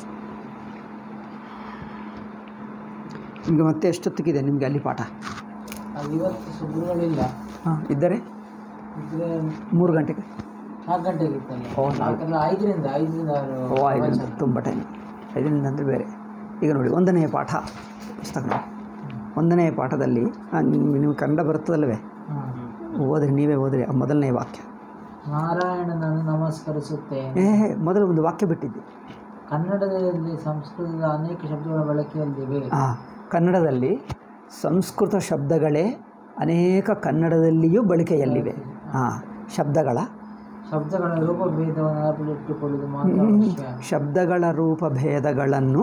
ನಿಮಗೆ ಮತ್ತೆ ಎಷ್ಟೊತ್ತಿಗಿದೆ ನಿಮಗೆ ಅಲ್ಲಿ ಪಾಠ ಅದು ಇವತ್ತು ಸುದ್ದಿಗಳಿಲ್ಲ ಹಾಂ ಇದ್ದರೆ ಇದ್ರೆ ಮೂರು ಗಂಟೆಗೆ ನಾಲ್ಕು ಗಂಟೆಗೆ ಇತ್ತಲ್ಲ ಓ, ನಾಲ್ಕು. ನಾಲ್ಕಲ್ಲ ಐದರಿಂದ ಐದರಿಂದ ಆರು ಓ ಐದರಿಂದ ತುಂಬ ಟೈಮ್ ಐದರಿಂದ ಅಂದರೆ ಬೇರೆ ಈಗ ನೋಡಿ ಒಂದನೆಯ ಪಾಠ ಪುಸ್ತಕ ನೋಡಿ. ಒಂದನೆಯ ಪಾಠದಲ್ಲಿ ಆ, ನಿಮ್ಗೆ ನೀವು ಕನ್ನಡ ಬರುತ್ತದಲ್ಲವೇ ಹಾಂ ಓದ್ರಿ ನೀವೇ ಓದ್ರಿ ಆ ಮೊದಲನೇ ವಾಕ್ಯ ನಾರಾಯಣನನ್ನು ನಮಸ್ಕರಿಸುತ್ತೇನೆ ಏ ಮೊದಲು ಒಂದು ವಾಕ್ಯ ಬಿಟ್ಟಿದ್ದೆ ಕನ್ನಡದಲ್ಲಿ ಸಂಸ್ಕೃತದ ಅನೇಕ ಶಬ್ದಗಳ ಬಳಕೆಯಲ್ಲಿವೆ ಹಾಂ ಕನ್ನಡದಲ್ಲಿ ಸಂಸ್ಕೃತ ಶಬ್ದಗಳೇ ಅನೇಕ ಕನ್ನಡದಲ್ಲಿಯೂ ಬಳಕೆಯಲ್ಲಿವೆ ಹಾಂ ಶಬ್ದಗಳ ಶಬ್ದಗಳ ರೂಪಭೇದವನ್ನು ನೆನಪಿಟ್ಟುಕೊಳ್ಳುವುದು ಮಾತ್ರ ಅವಶ್ಯ ಶಬ್ದಗಳ ರೂಪಭೇದಗಳನ್ನು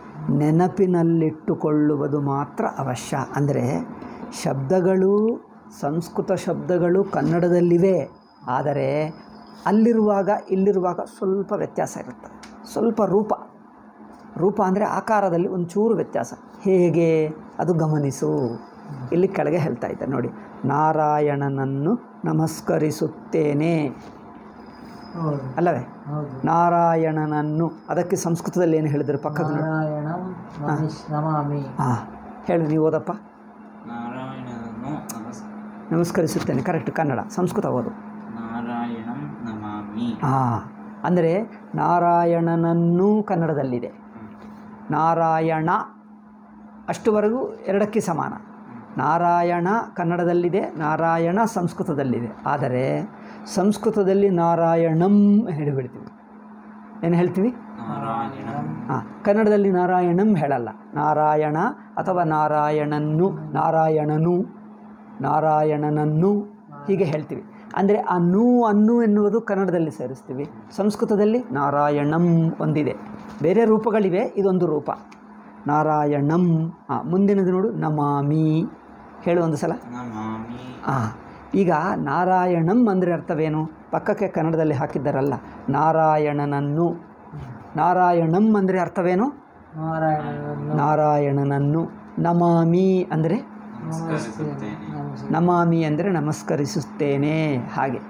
ನೆನಪಿನಲ್ಲಿಟ್ಟುಕೊಳ್ಳುವುದು ಮಾತ್ರ ಅವಶ್ಯ ಅಂದರೆ ಶಬ್ದಗಳು ಸಂಸ್ಕೃತ ಶಬ್ದಗಳು ಕನ್ನಡದಲ್ಲಿವೆ ಆದರೆ ಅಲ್ಲಿರುವಾಗ ಇಲ್ಲಿರುವಾಗ ಸ್ವಲ್ಪ ವ್ಯತ್ಯಾಸ ಇರುತ್ತೆ ಸ್ವಲ್ಪ ರೂಪ ರೂಪ ಅಂದರೆ ಆಕಾರದಲ್ಲಿ ಒಂಚೂರು ವ್ಯತ್ಯಾಸ ಹೇಗೆ ಅದು ಗಮನಿಸು ಇಲ್ಲಿ ಕೆಳಗೆ ಹೇಳ್ತಾ ಇದ್ದಾರೆ ನೋಡಿ ನಾರಾಯಣನನ್ನು ನಮಸ್ಕರಿಸುತ್ತೇನೆ ಹೌದು ಅಲ್ಲವೇ ಹೌದು ನಾರಾಯಣನನ್ನು ಅದಕ್ಕೆ ಸಂಸ್ಕೃತದಲ್ಲಿ ಏನು ಹೇಳಿದ್ರು ಪಕ್ಕದ ನಾರಾಯಣಂ ನಮಿಶ್ ನಮಾಮಿ ಹಾಂ ಹೇಳು ನೀವು ಓದಪ್ಪ ನಾರಾಯಣನನ್ನು ನಮಸ್ ನಮಸ್ಕರಿಸುತ್ತೇನೆ ಕರೆಕ್ಟ್ ಕನ್ನಡ ಸಂಸ್ಕೃತ ಓದು ನಾರಾಯಣಂ ನಮಾಮಿ ಹಾಂ ಅಂದರೆ ನಾರಾಯಣನನ್ನೂ ಕನ್ನಡದಲ್ಲಿದೆ ನಾರಾಯಣ ಅಷ್ಟುವರೆಗೂ ಎರಡಕ್ಕೆ ಸಮಾನ ನಾರಾಯಣ ಕನ್ನಡದಲ್ಲಿದೆ ನಾರಾಯಣ ಸಂಸ್ಕೃತದಲ್ಲಿದೆ ಆದರೆ ಸಂಸ್ಕೃತದಲ್ಲಿ ನಾರಾಯಣಂ ಹೇಳಿಬಿಡ್ತೀವಿ ಏನು ಹೇಳ್ತೀವಿ ನಾರಾಯಣಂ ಹಾಂ ಕನ್ನಡದಲ್ಲಿ ನಾರಾಯಣಂ ಹೇಳಲ್ಲ ನಾರಾಯಣ ಅಥವಾ ನಾರಾಯಣನ್ನು ನಾರಾಯಣನು ನಾರಾಯಣನನ್ನು ಹೀಗೆ ಹೇಳ್ತೀವಿ ಅಂದರೆ ಆ ನು ಅನ್ನು ಎನ್ನುವುದು ಕನ್ನಡದಲ್ಲಿ ಸೇರಿಸ್ತೀವಿ ಸಂಸ್ಕೃತದಲ್ಲಿ ನಾರಾಯಣಂ ಒಂದಿದೆ ಬೇರೆ ರೂಪಗಳಿವೆ ಇದೊಂದು ರೂಪ ನಾರಾಯಣಂ ಹಾಂ ಮುಂದಿನದು ನೋಡು ನಮಾಮಿ ಹೇಳು ಒಂದು ಸಲ ನಮಾಮಿ ಹಾಂ ಈಗ ನಾರಾಯಣಂ ಅಂದರೆ ಅರ್ಥವೇನು ಪಕ್ಕಕ್ಕೆ ಕನ್ನಡದಲ್ಲಿ ಹಾಕಿದ್ದಾರಲ್ಲ ನಾರಾಯಣನನ್ನು ನಾರಾಯಣಂ ಅಂದರೆ ಅರ್ಥವೇನು ನಾರಾಯಣನನ್ನು ನಾರಾಯಣನನ್ನು ನಮಾಮಿ ಅಂದರೆ ನಮಸ್ಕರಿಸುತ್ತೇನೆ ನಮಸ್- ನಮಾಮಿ ಅಂದರೆ ನಮಸ್ಕರಿಸುತ್ತೇನೆ ಹಾಗೆ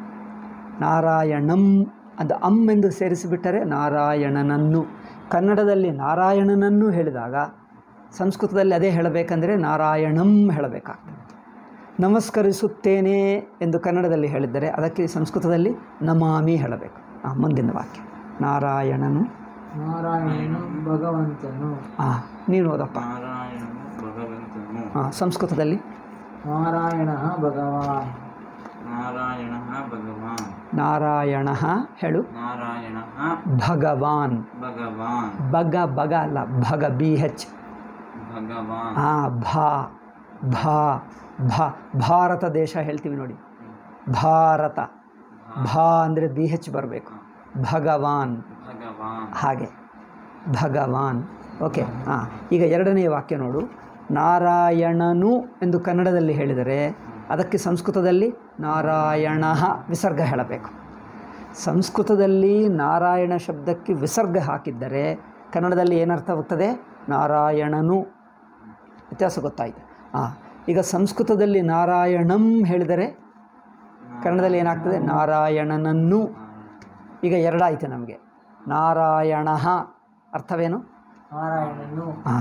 ನಾರಾಯಣಂ ಅದು ಅಮ್ ಎಂದು ಸೇರಿಸಿಬಿಟ್ಟರೆ ನಾರಾಯಣನನ್ನು ಕನ್ನಡದಲ್ಲಿ ನಾರಾಯಣನನ್ನು ಹೇಳಿದಾಗ ಸಂಸ್ಕೃತದಲ್ಲಿ ಅದೇ ಹೇಳಬೇಕಂದ್ರೆ ನಾರಾಯಣಂ ಹೇಳಬೇಕಾಗ್ತದೆ ನಮಸ್ಕರಿಸುತ್ತೇನೆ ಎಂದು ಕನ್ನಡದಲ್ಲಿ ಹೇಳಿದ್ದರೆ ಅದಕ್ಕೆ ಸಂಸ್ಕೃತದಲ್ಲಿ ನಮಾಮಿ ಹೇಳಬೇಕು ಆ, ಮುಂದಿನ ವಾಕ್ಯ ನಾರಾಯಣನು ನಾರಾಯಣನು ಭಗವಂತನು ಹಾಂ ನೀನು ಓದಪ್ಪ ನಾರಾಯಣನು ಭಗವಂತನು ಹಾಂ ಸಂಸ್ಕೃತದಲ್ಲಿ ನಾರಾಯಣ ಭಗವಾನ್ ನಾರಾಯಣ ಭಗವಾನ್ ನಾರಾಯಣ ಹೇಳು ನಾರಾಯಣ ಭಗವಾನ್ ಭಗವಾನ್ ಬಗ ಬಗ ಅಲ್ಲ ಭಗ ಬಿ ಹೆಚ್ ಭಗವಾನ್ ಹಾಂ ಭಾ ಭಾ ಭಾ ಭಾರತ ದೇಶ ಹೇಳ್ತೀವಿ ನೋಡಿ ಭಾರತ ಭಾ ಅಂದರೆ ಬಿ ಹೆಚ್ ಬರಬೇಕು ಭಗವಾನ್ ಭಗವಾನ್ ಹಾಗೆ ಭಗವಾನ್ ಓಕೆ ಹಾಂ ಈಗ ಎರಡನೇ ವಾಕ್ಯ ನೋಡು ನಾರಾಯಣನು ಎಂದು ಕನ್ನಡದಲ್ಲಿ ಹೇಳಿದರೆ ಅದಕ್ಕೆ ಸಂಸ್ಕೃತದಲ್ಲಿ ನಾರಾಯಣ ವಿಸರ್ಗ ಹೇಳಬೇಕು ಸಂಸ್ಕೃತದಲ್ಲಿ ನಾರಾಯಣ ಶಬ್ದಕ್ಕೆ ವಿಸರ್ಗ ಹಾಕಿದ್ದರೆ ಕನ್ನಡದಲ್ಲಿ ಏನರ್ಥವಾಗ್ತದೆ ನಾರಾಯಣನು ವ್ಯತ್ಯಾಸ ಗೊತ್ತಾಯಿತು ಹಾಂ ಈಗ ಸಂಸ್ಕೃತದಲ್ಲಿ ನಾರಾಯಣಂ ಹೇಳಿದರೆ ಕನ್ನಡದಲ್ಲಿ ಏನಾಗ್ತದೆ ನಾರಾಯಣನನ್ನು ಈಗ ಎರಡಾಯಿತು ನಮಗೆ ನಾರಾಯಣ ಅರ್ಥವೇನು ನಾರಾಯಣನು ಹಾಂ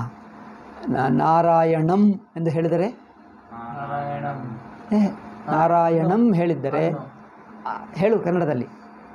ನಾರಾಯಣಂ ಎಂದು ಹೇಳಿದರೆ ನಾರಾಯಣಂ ಏ ನಾರಾಯಣಂ ಹೇಳಿದ್ದರೆ ಆ, ಹೇಳು ಕನ್ನಡದಲ್ಲಿ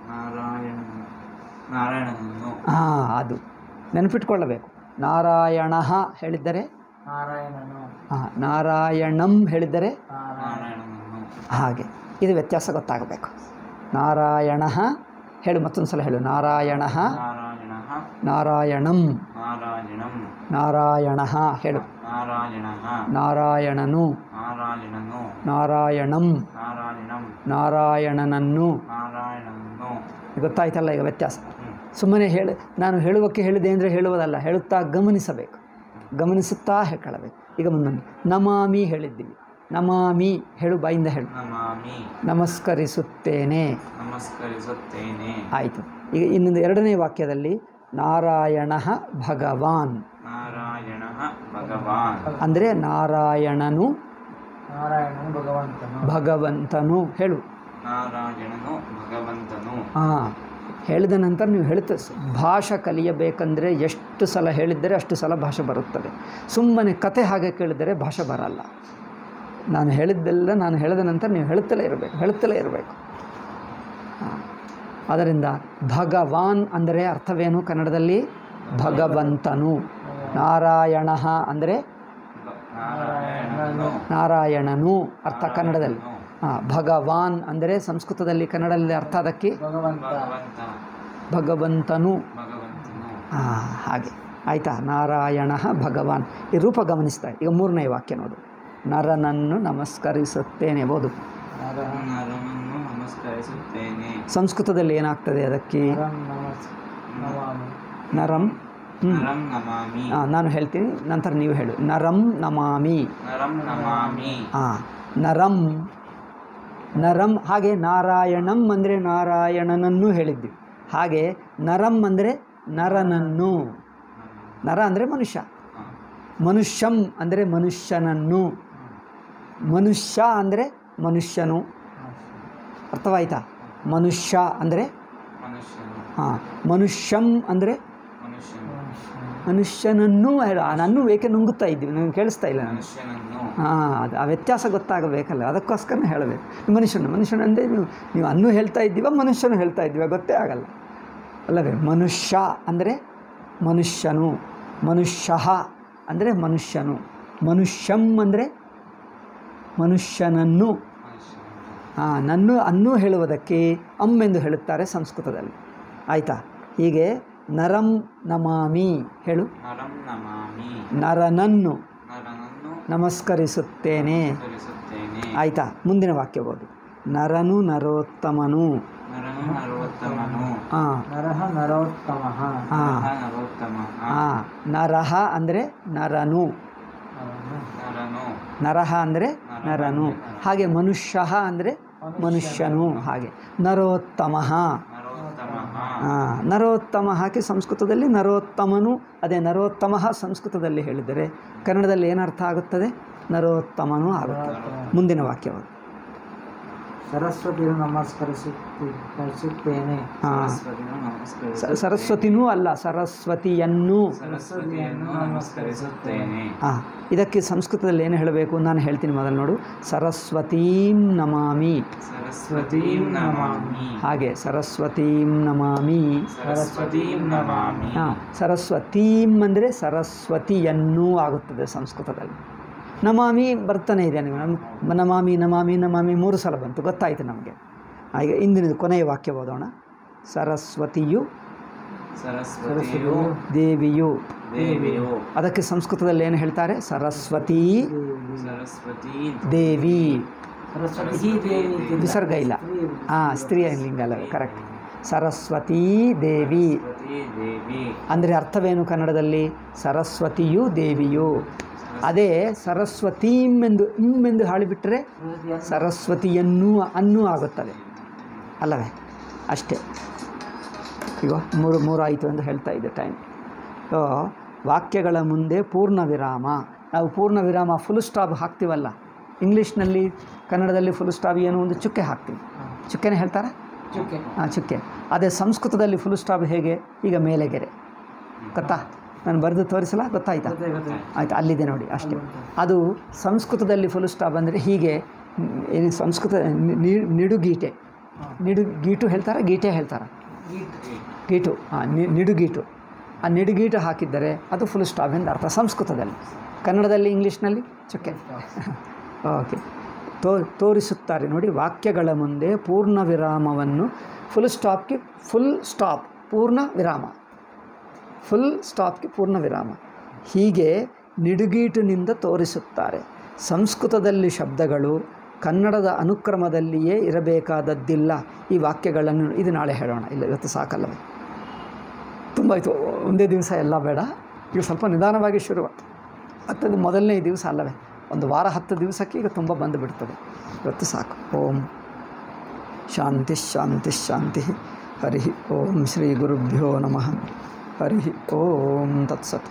ನಾರಾಯಣ ನಾರಾಯಣನನ್ನು ಹಾಂ ಅದು ನೆನಪಿಟ್ಕೊಳ್ಳಬೇಕು ನಾರಾಯಣ ಹೇಳಿದ್ದರೆ ನಾರಾಯಣನು ಹಾಂ ನಾರಾಯಣಂ ಹೇಳಿದ್ದರೆ ನಾರಾಯಣ ನಾರಾಯಣನನ್ನು ಹಾಗೆ ಇದು ವ್ಯತ್ಯಾಸ ಗೊತ್ತಾಗಬೇಕು ನಾರಾಯಣ ಹೇಳು ಮತ್ತೊಂದು ಸಲ ಹೇಳು ನಾರಾಯಣ ನಾರಾಯಣ ನಾರಾಯಣಂ ನಾರಾಯಣಂ ನಾರಾಯಣ ಹೇಳು ನಾರಾಯಣ ನಾರಾಯಣನು ನಾರಾಯಣನು ನಾರಾಯಣಂ ನಾರಾಯಣಂ ನಾರಾಯಣನನ್ನು ನಾರಾಯಣನನ್ನು ಗೊತ್ತಾಯ್ತಲ್ಲ ಈಗ ವ್ಯತ್ಯಾಸ ಹ್ಮ್. ಸುಮ್ಮನೆ ಹೇಳಿ ನಾನು ಹೇಳುವಕ್ಕೆ ಹೇಳಿದೆ ಅಂದರೆ ಹೇಳುವುದಲ್ಲ ಹೇಳುತ್ತಾ ಗಮನಿಸಬೇಕು ಗಮನಿಸುತ್ತಾ ಹೇಳ್ಕೊಳ್ಳಬೇಕು ಈಗ ಮುಂದೊಂದು ನಮಾಮಿ ಹೇಳಿದ್ದೀವಿ ನಮಾಮಿ ಹೇಳು ಬಾಯಿಂದ ಹೇಳು ನಮಾಮಿ ನಮಸ್ಕರಿಸುತ್ತೇನೆ ನಮಸ್ಕರಿಸುತ್ತೇನೆ ಆಯಿತು ಈಗ ಇನ್ನೊಂದು ಎರಡನೇ ವಾಕ್ಯದಲ್ಲಿ ನಾರಾಯಣ ಭಗವಾನ್ ನಾರಾಯಣ ಭಗವಾನ್ ಅಂದರೆ ನಾರಾಯಣನು ನಾರಾಯಣನು ಭಗವಂತನು ಭಗವಂತನು ಹೇಳು ನಾರಾಯಣನು ಭಗವಂತನು ಹಾಂ ಹೇಳಿದ ನಂತರ ನೀವು ಹೇಳ್ತ ಭಾಷೆ ಕಲಿಯಬೇಕಂದ್ರೆ ಎಷ್ಟು ಸಲ ಹೇಳಿದ್ದರೆ ಅಷ್ಟು ಸಲ ಭಾಷೆ ಬರುತ್ತದೆ ಸುಮ್ಮನೆ ಕತೆ ಹಾಗೆ ಕೇಳಿದರೆ ಭಾಷೆ ಬರಲ್ಲ ನಾನು ಹೇಳಿದ್ದೆಲ್ಲ ನಾನು ಹೇಳಿದ ನಂತರ ನೀವು ಹೇಳುತ್ತಲೇ ಇರಬೇಕು ಹೇಳುತ್ತಲೇ ಇರಬೇಕು ಹಾಂ. ಆದ್ದರಿಂದ ಭಗವಾನ್ ಅಂದರೆ ಅರ್ಥವೇನು ಕನ್ನಡದಲ್ಲಿ ಭಗವಂತನು ನಾರಾಯಣ ಅಂದರೆ ಭ- ನಾರಾಯಣನು ನಾರಾಯಣನು ಅರ್ಥ ಕನ್ನಡದಲ್ಲಿ ಹಾಂ ಭಗವಾನ್ ಅಂದರೆ ಸಂಸ್ಕೃತದಲ್ಲಿ ಕನ್ನಡದಲ್ಲಿ ಅರ್ಥ ಅದಕ್ಕೆ ಭಗವಂತ ಭಗವಂತ ಭಗವಂತನು ಭಗವಂತನು ಹಾಂ ಹಾಗೆ ಆಯಿತಾ ನಾರಾಯಣ ಭಗವಾನ್ ಈ ರೂಪ ಗಮನಿಸ್ತಾ ಈಗ ಮೂರನೇ ವಾಕ್ಯ ನೋಡು ನರನನ್ನು ನಮಸ್ಕರಿಸುತ್ತೇನೆ ಬೋದು ನಾರಾಯಣ ನರನನ್ನು ನಮಸ್ಕರಿಸುತ್ತೇನೆ ಸಂಸ್ಕೃತದಲ್ಲಿ ಏನಾಗ್ತದೆ ಅದಕ್ಕೆ ನರಂ ನಮಸ್ ನಮಾಮಿ ನರಂ ಹ್ಮ್. ನರಂ ನಮಾಮಿ ಆ, ನಾನು ಹೇಳ್ತೀನಿ ನಂತರ ನೀವು ಹೇಳು ನರಂ ನಮಾಮಿ ನರಂ ನಮಾಮಿ ಹಾಂ ನರಂ ನರಂ ಹಾಗೆ ನಾರಾಯಣಂ ಅಂದರೆ ನಾರಾಯಣನನ್ನು ಹೇಳಿದ್ವಿ ಹಾಗೆ ನರಂ ಅಂದರೆ ನರನನ್ನು ನರ ಅಂದರೆ ಮನುಷ್ಯ ಹ. ಮನುಷ್ಯಂ ಅಂದರೆ ಮನುಷ್ಯನನ್ನು ಮನುಷ್ಯ ಅಂದರೆ ಮನುಷ್ಯನು ಅರ್ಥವಾಯ್ತಾ ಮನುಷ್ಯ ಅಂದರೆ ಮನುಷ್ಯನು ಹಾಂ ಮನುಷ್ಯಂ ಅಂದರೆ ಮನುಷ್ಯನು ಮನುಷ್ಯನನ್ನು ಹೇಳು ಆ ನನ್ನು ಏಕೆ ನುಂಗುತ್ತಾ ಇದ್ದೀವಿ ನನಗೆ ಕೇಳಿಸ್ತಾ ಇಲ್ಲ ನನಗೆ ಮನುಷ್ಯನನ್ನು ಹಾಂ ಅದು ಆ ವ್ಯತ್ಯಾಸ ಗೊತ್ತಾಗಬೇಕಲ್ಲ ಅದಕ್ಕೋಸ್ಕರ ಹೇಳಬೇಕು ಮನುಷ್ಯನು ಮನುಷ್ಯನು ಅಂದರೆ ನೀವು ನೀವು ಅನ್ನು ಹೇಳ್ತಾ ಇದ್ದೀವ ಮನುಷ್ಯನು ಹೇಳ್ತಾ ಇದ್ದೀವ ಗೊತ್ತೇ ಆಗಲ್ಲ ಅಲ್ಲವೇ ಮನುಷ್ಯ ಅಂದರೆ ಮನುಷ್ಯನು ಮನುಷ್ಯ ಅಂದರೆ ಮನುಷ್ಯನು ಮನುಷ್ಯಂ ಅಂದರೆ ಮನುಷ್ಯನನ್ನು ಮನುಷ್ಯನು ಹಾಂ ನನ್ನು ಅನ್ನು ಹೇಳುವುದಕ್ಕೆ ಅಮ್ ಎಂದು ಹೇಳುತ್ತಾರೆ ಸಂಸ್ಕೃತದಲ್ಲಿ ಆಯಿತಾ ಹೀಗೆ ನರಂ ನಮಾಮಿ ಹೇಳು ನರಂ ನಮಾಮಿ ನರನನ್ನು ನರನನ್ನು ನಮಸ್ಕರಿಸುತ್ತೇನೆ ನಮಸ್ಕರಿಸುತ್ತೇನೆ ಆಯಿತಾ ಮುಂದಿನ ವಾಕ್ಯ ಓದು ನರನು ನರೋತ್ತಮನು ನರನು ನರೋತ್ತಮನು ಹಾಂ ನರಃ ನರೋತ್ತಮಃ ಹಾಂ ನರಃ ನರೋತ್ತಮ ಹಾಂ ನರಹ ಅಂದರೆ ನರನು ಅವನು ನರನು ನರಹ ಅಂದರೆ ನರನು ಹಾಗೆ ಮನುಷ್ಯ ಅಂದರೆ ಮನುಷ್ಯನು ಹಾಗೆ ನರೋತ್ತಮ ನರೋತ್ತಮ ಹಾಂ ನರೋತ್ತಮ ಹಾಕಿ ಸಂಸ್ಕೃತದಲ್ಲಿ ನರೋತ್ತಮನು ಅದೇ ನರೋತ್ತಮ ಸಂಸ್ಕೃತದಲ್ಲಿ ಹೇಳಿದರೆ ಕನ್ನಡದಲ್ಲಿ ಏನರ್ಥ ಆಗುತ್ತದೆ ನರೋತ್ತಮನು ಆಗುತ್ತದೆ ಮುಂದಿನ ವಾಕ್ಯವು ಸರಸ್ವತಿಯನ್ನು ನಮಸ್ಕರಿಸುತ್ತಿ ಕರಿಸುತ್ತೇನೆ ಹಾಂ ಸರಸ್ವತಿಯನ್ನು ನಮಸ್ಕರಿಸ ಸ- ಸರಸ್ವತಿನೂ ಅಲ್ಲ ಸರಸ್ವತಿಯನ್ನು ಸರಸ್ವತಿಯನ್ನು ನಮಸ್ಕರಿಸುತ್ತೇನೆ ಹಾಂ ಇದಕ್ಕೆ ಸಂಸ್ಕೃತದಲ್ಲಿ ಏನು ಹೇಳಬೇಕು ನಾನು ಹೇಳ್ತೀನಿ ಮೊದಲು ನೋಡು ಸರಸ್ವತೀಂ ನಮಾಮಿ ಸರಸ್ವತೀಂ ನಮಾಮಿ ಹಾಗೆ ಸರಸ್ವತೀಂ ನಮಾಮಿ ಸರಸ್ವತೀಂ ನಮಾಮಿ ಹಾಂ ಸರಸ್ವತೀಂ ಅಂದರೆ ಸರಸ್ವತಿಯನ್ನು ಆಗುತ್ತದೆ ಸಂಸ್ಕೃತದಲ್ಲಿ ನಮಾಮಿ ಬರ್ತಾನೆ ಇದೆ ನೀವು ನಮ್- ನಮಾಮಿ ನಮಾಮಿ ನಮಾಮಿ ಮೂರು ಸಲ ಬಂತು ಗೊತ್ತಾಯಿತು ನಮಗೆ ಈಗ ಇಂದಿನ ಕೊನೆಯ ವಾಕ್ಯ ಓದೋಣ ಸರಸ್ವತಿಯು ಸರಸ್ವತಿಯು ದೇವಿಯು ದೇವಿಯು ಅದಕ್ಕೆ ಸಂಸ್ಕೃತದಲ್ಲಿ ಏನು ಹೇಳ್ತಾರೆ ಸರಸ್ವತಿ ಸರಸ್ವತಿ ದೇವಿ ಸರಸ್ವತಿ ದೇವಿ ವಿಸರ್ಗ ಇಲ್ಲ ಹಾಂ ಸ್ತ್ರೀಯ ಲಿಂಗ ಅಲ್ಲ ಕರೆಕ್ಟ್ ಸರಸ್ವತೀ ದೇವಿ ಸರಸ್ವತಿ ದೇವಿ ಅಂದರೆ ಅರ್ಥವೇನು ಕನ್ನಡದಲ್ಲಿ ಸರಸ್ವತಿಯು ದೇವಿಯು ಅದೇ ಸರಸ್ವತೀಂ ಎಂದು ಇಮ್ ಎಂದು ಹಾಳಿಬಿಟ್ಟರೆ ಸರಸ್ವತಿಯನ್ನೂ ಅನ್ನೂ ಆಗುತ್ತದೆ ಅಲ್ಲವೇ ಅಷ್ಟೇ ಈಗ ಮೂರು ಮೂರು ಆಯಿತು ಎಂದು ಹೇಳ್ತಾ ಇದ್ದೆ ಟೈಮ್ ಸೊ ವಾಕ್ಯಗಳ ಮುಂದೆ ಪೂರ್ಣ ವಿರಾಮ ನಾವು ಪೂರ್ಣ ವಿರಾಮ ಫುಲ್ ಸ್ಟಾಪ್ ಹಾಕ್ತೀವಲ್ಲ ಇಂಗ್ಲೀಷ್ನಲ್ಲಿ ಕನ್ನಡದಲ್ಲಿ ಫುಲ್ ಸ್ಟಾಪ್ ಏನು ಒಂದು ಚುಕ್ಕೆ ಹಾಕ್ತೀವಿ ಚುಕ್ಕೆನೇ ಹೇಳ್ತಾರೆ ಚುಕ್ಕೆ ಹಾಂ ಚುಕ್ಕೆ ಅದೇ ಸಂಸ್ಕೃತದಲ್ಲಿ ಫುಲ್ ಸ್ಟಾಪ್ ಹೇಗೆ ಈಗ ಮೇಲೆಗೆರೆ ಗೊತ್ತಾ ನಾನು ಬರೆದು ತೋರಿಸಲ್ಲ ಗೊತ್ತಾಯ್ತಾ ಗೊತ್ತೇ ಗೊತ್ತೇ ಆಯ್ತು ಅಲ್ಲಿದೆ ನೋಡಿ ಅಷ್ಟೇ ಅದು ಸಂಸ್ಕೃತದಲ್ಲಿ ಫುಲ್ ಸ್ಟಾಪ್ ಅಂದರೆ ಹೀಗೆ ಮ್, ಏನು ಸಂಸ್ಕೃತ ನಿ- ನಿ- ನಿಡುಗೀಟೆ ನಿಡು ಗೀಟು ಹೇಳ್ತಾರಾ ಗೀಟೆ ಹೇಳ್ತಾರಾ ಗೀಟ್ ಗೀಟು ಹಾಂ ನಿಡುಗೀಟು ಆ ನಿಡುಗೀಟು ಹಾಕಿದ್ದರೆ ಅದು ಫುಲ್ ಸ್ಟಾಪ್ ಎಂದು ಅರ್ಥ ಸಂಸ್ಕೃತದಲ್ಲಿ ಕನ್ನಡದಲ್ಲಿ ಇಂಗ್ಲೀಷ್ನಲ್ಲಿ ಚುಕ್ಕೆ ಓಕೆ ತೋ ತೋರಿಸುತ್ತಾರೆ ನೋಡಿ ವಾಕ್ಯಗಳ ಮುಂದೆ ಪೂರ್ಣ ವಿರಾಮವನ್ನು ಫುಲ್ ಸ್ಟಾಪ್ಗೆ ಫುಲ್ ಸ್ಟಾಪ್ ಪೂರ್ಣ ವಿರಾಮ ಫುಲ್ ಸ್ಟಾಪ್ಗೆ ಪೂರ್ಣ ವಿರಾಮ ಹೀಗೆ ನಿಡುಗೀಟಿನಿಂದ ತೋರಿಸುತ್ತಾರೆ ಸಂಸ್ಕೃತದಲ್ಲಿ ಶಬ್ದಗಳು ಕನ್ನಡದ ಅನುಕ್ರಮದಲ್ಲಿಯೇ ಇರಬೇಕಾದದ್ದಿಲ್ಲ ಈ ವಾಕ್ಯಗಳನ್ನು ಇದು ನಾಳೆ ಹೇಳೋಣ ಇಲ್ಲ ಇವತ್ತು ಸಾಕಲ್ಲವೇ ತುಂಬ ಆಯಿತು ಒಂದೇ ದಿವಸ ಎಲ್ಲ ಬೇಡ ಈಗ ಸ್ವಲ್ಪ ನಿಧಾನವಾಗಿ ಶುರು ಹತ್ತದು ಮೊದಲನೇ ದಿವಸ ಅಲ್ಲವೇ ಒಂದು ವಾರ ಹತ್ತು ದಿವಸಕ್ಕೆ ಈಗ ತುಂಬ ಬಂದು ಬಿಡ್ತದೆ ಇವತ್ತು ಸಾಕು ಓಂ ಶಾಂತಿ ಶಾಂತಿ ಶಾಂತಿ ಹರಿ ಓಂ ಶ್ರೀ ಗುರುಭ್ಯೋ ನಮಃ ಹರಿ ಓಂ ತತ್ಸತ್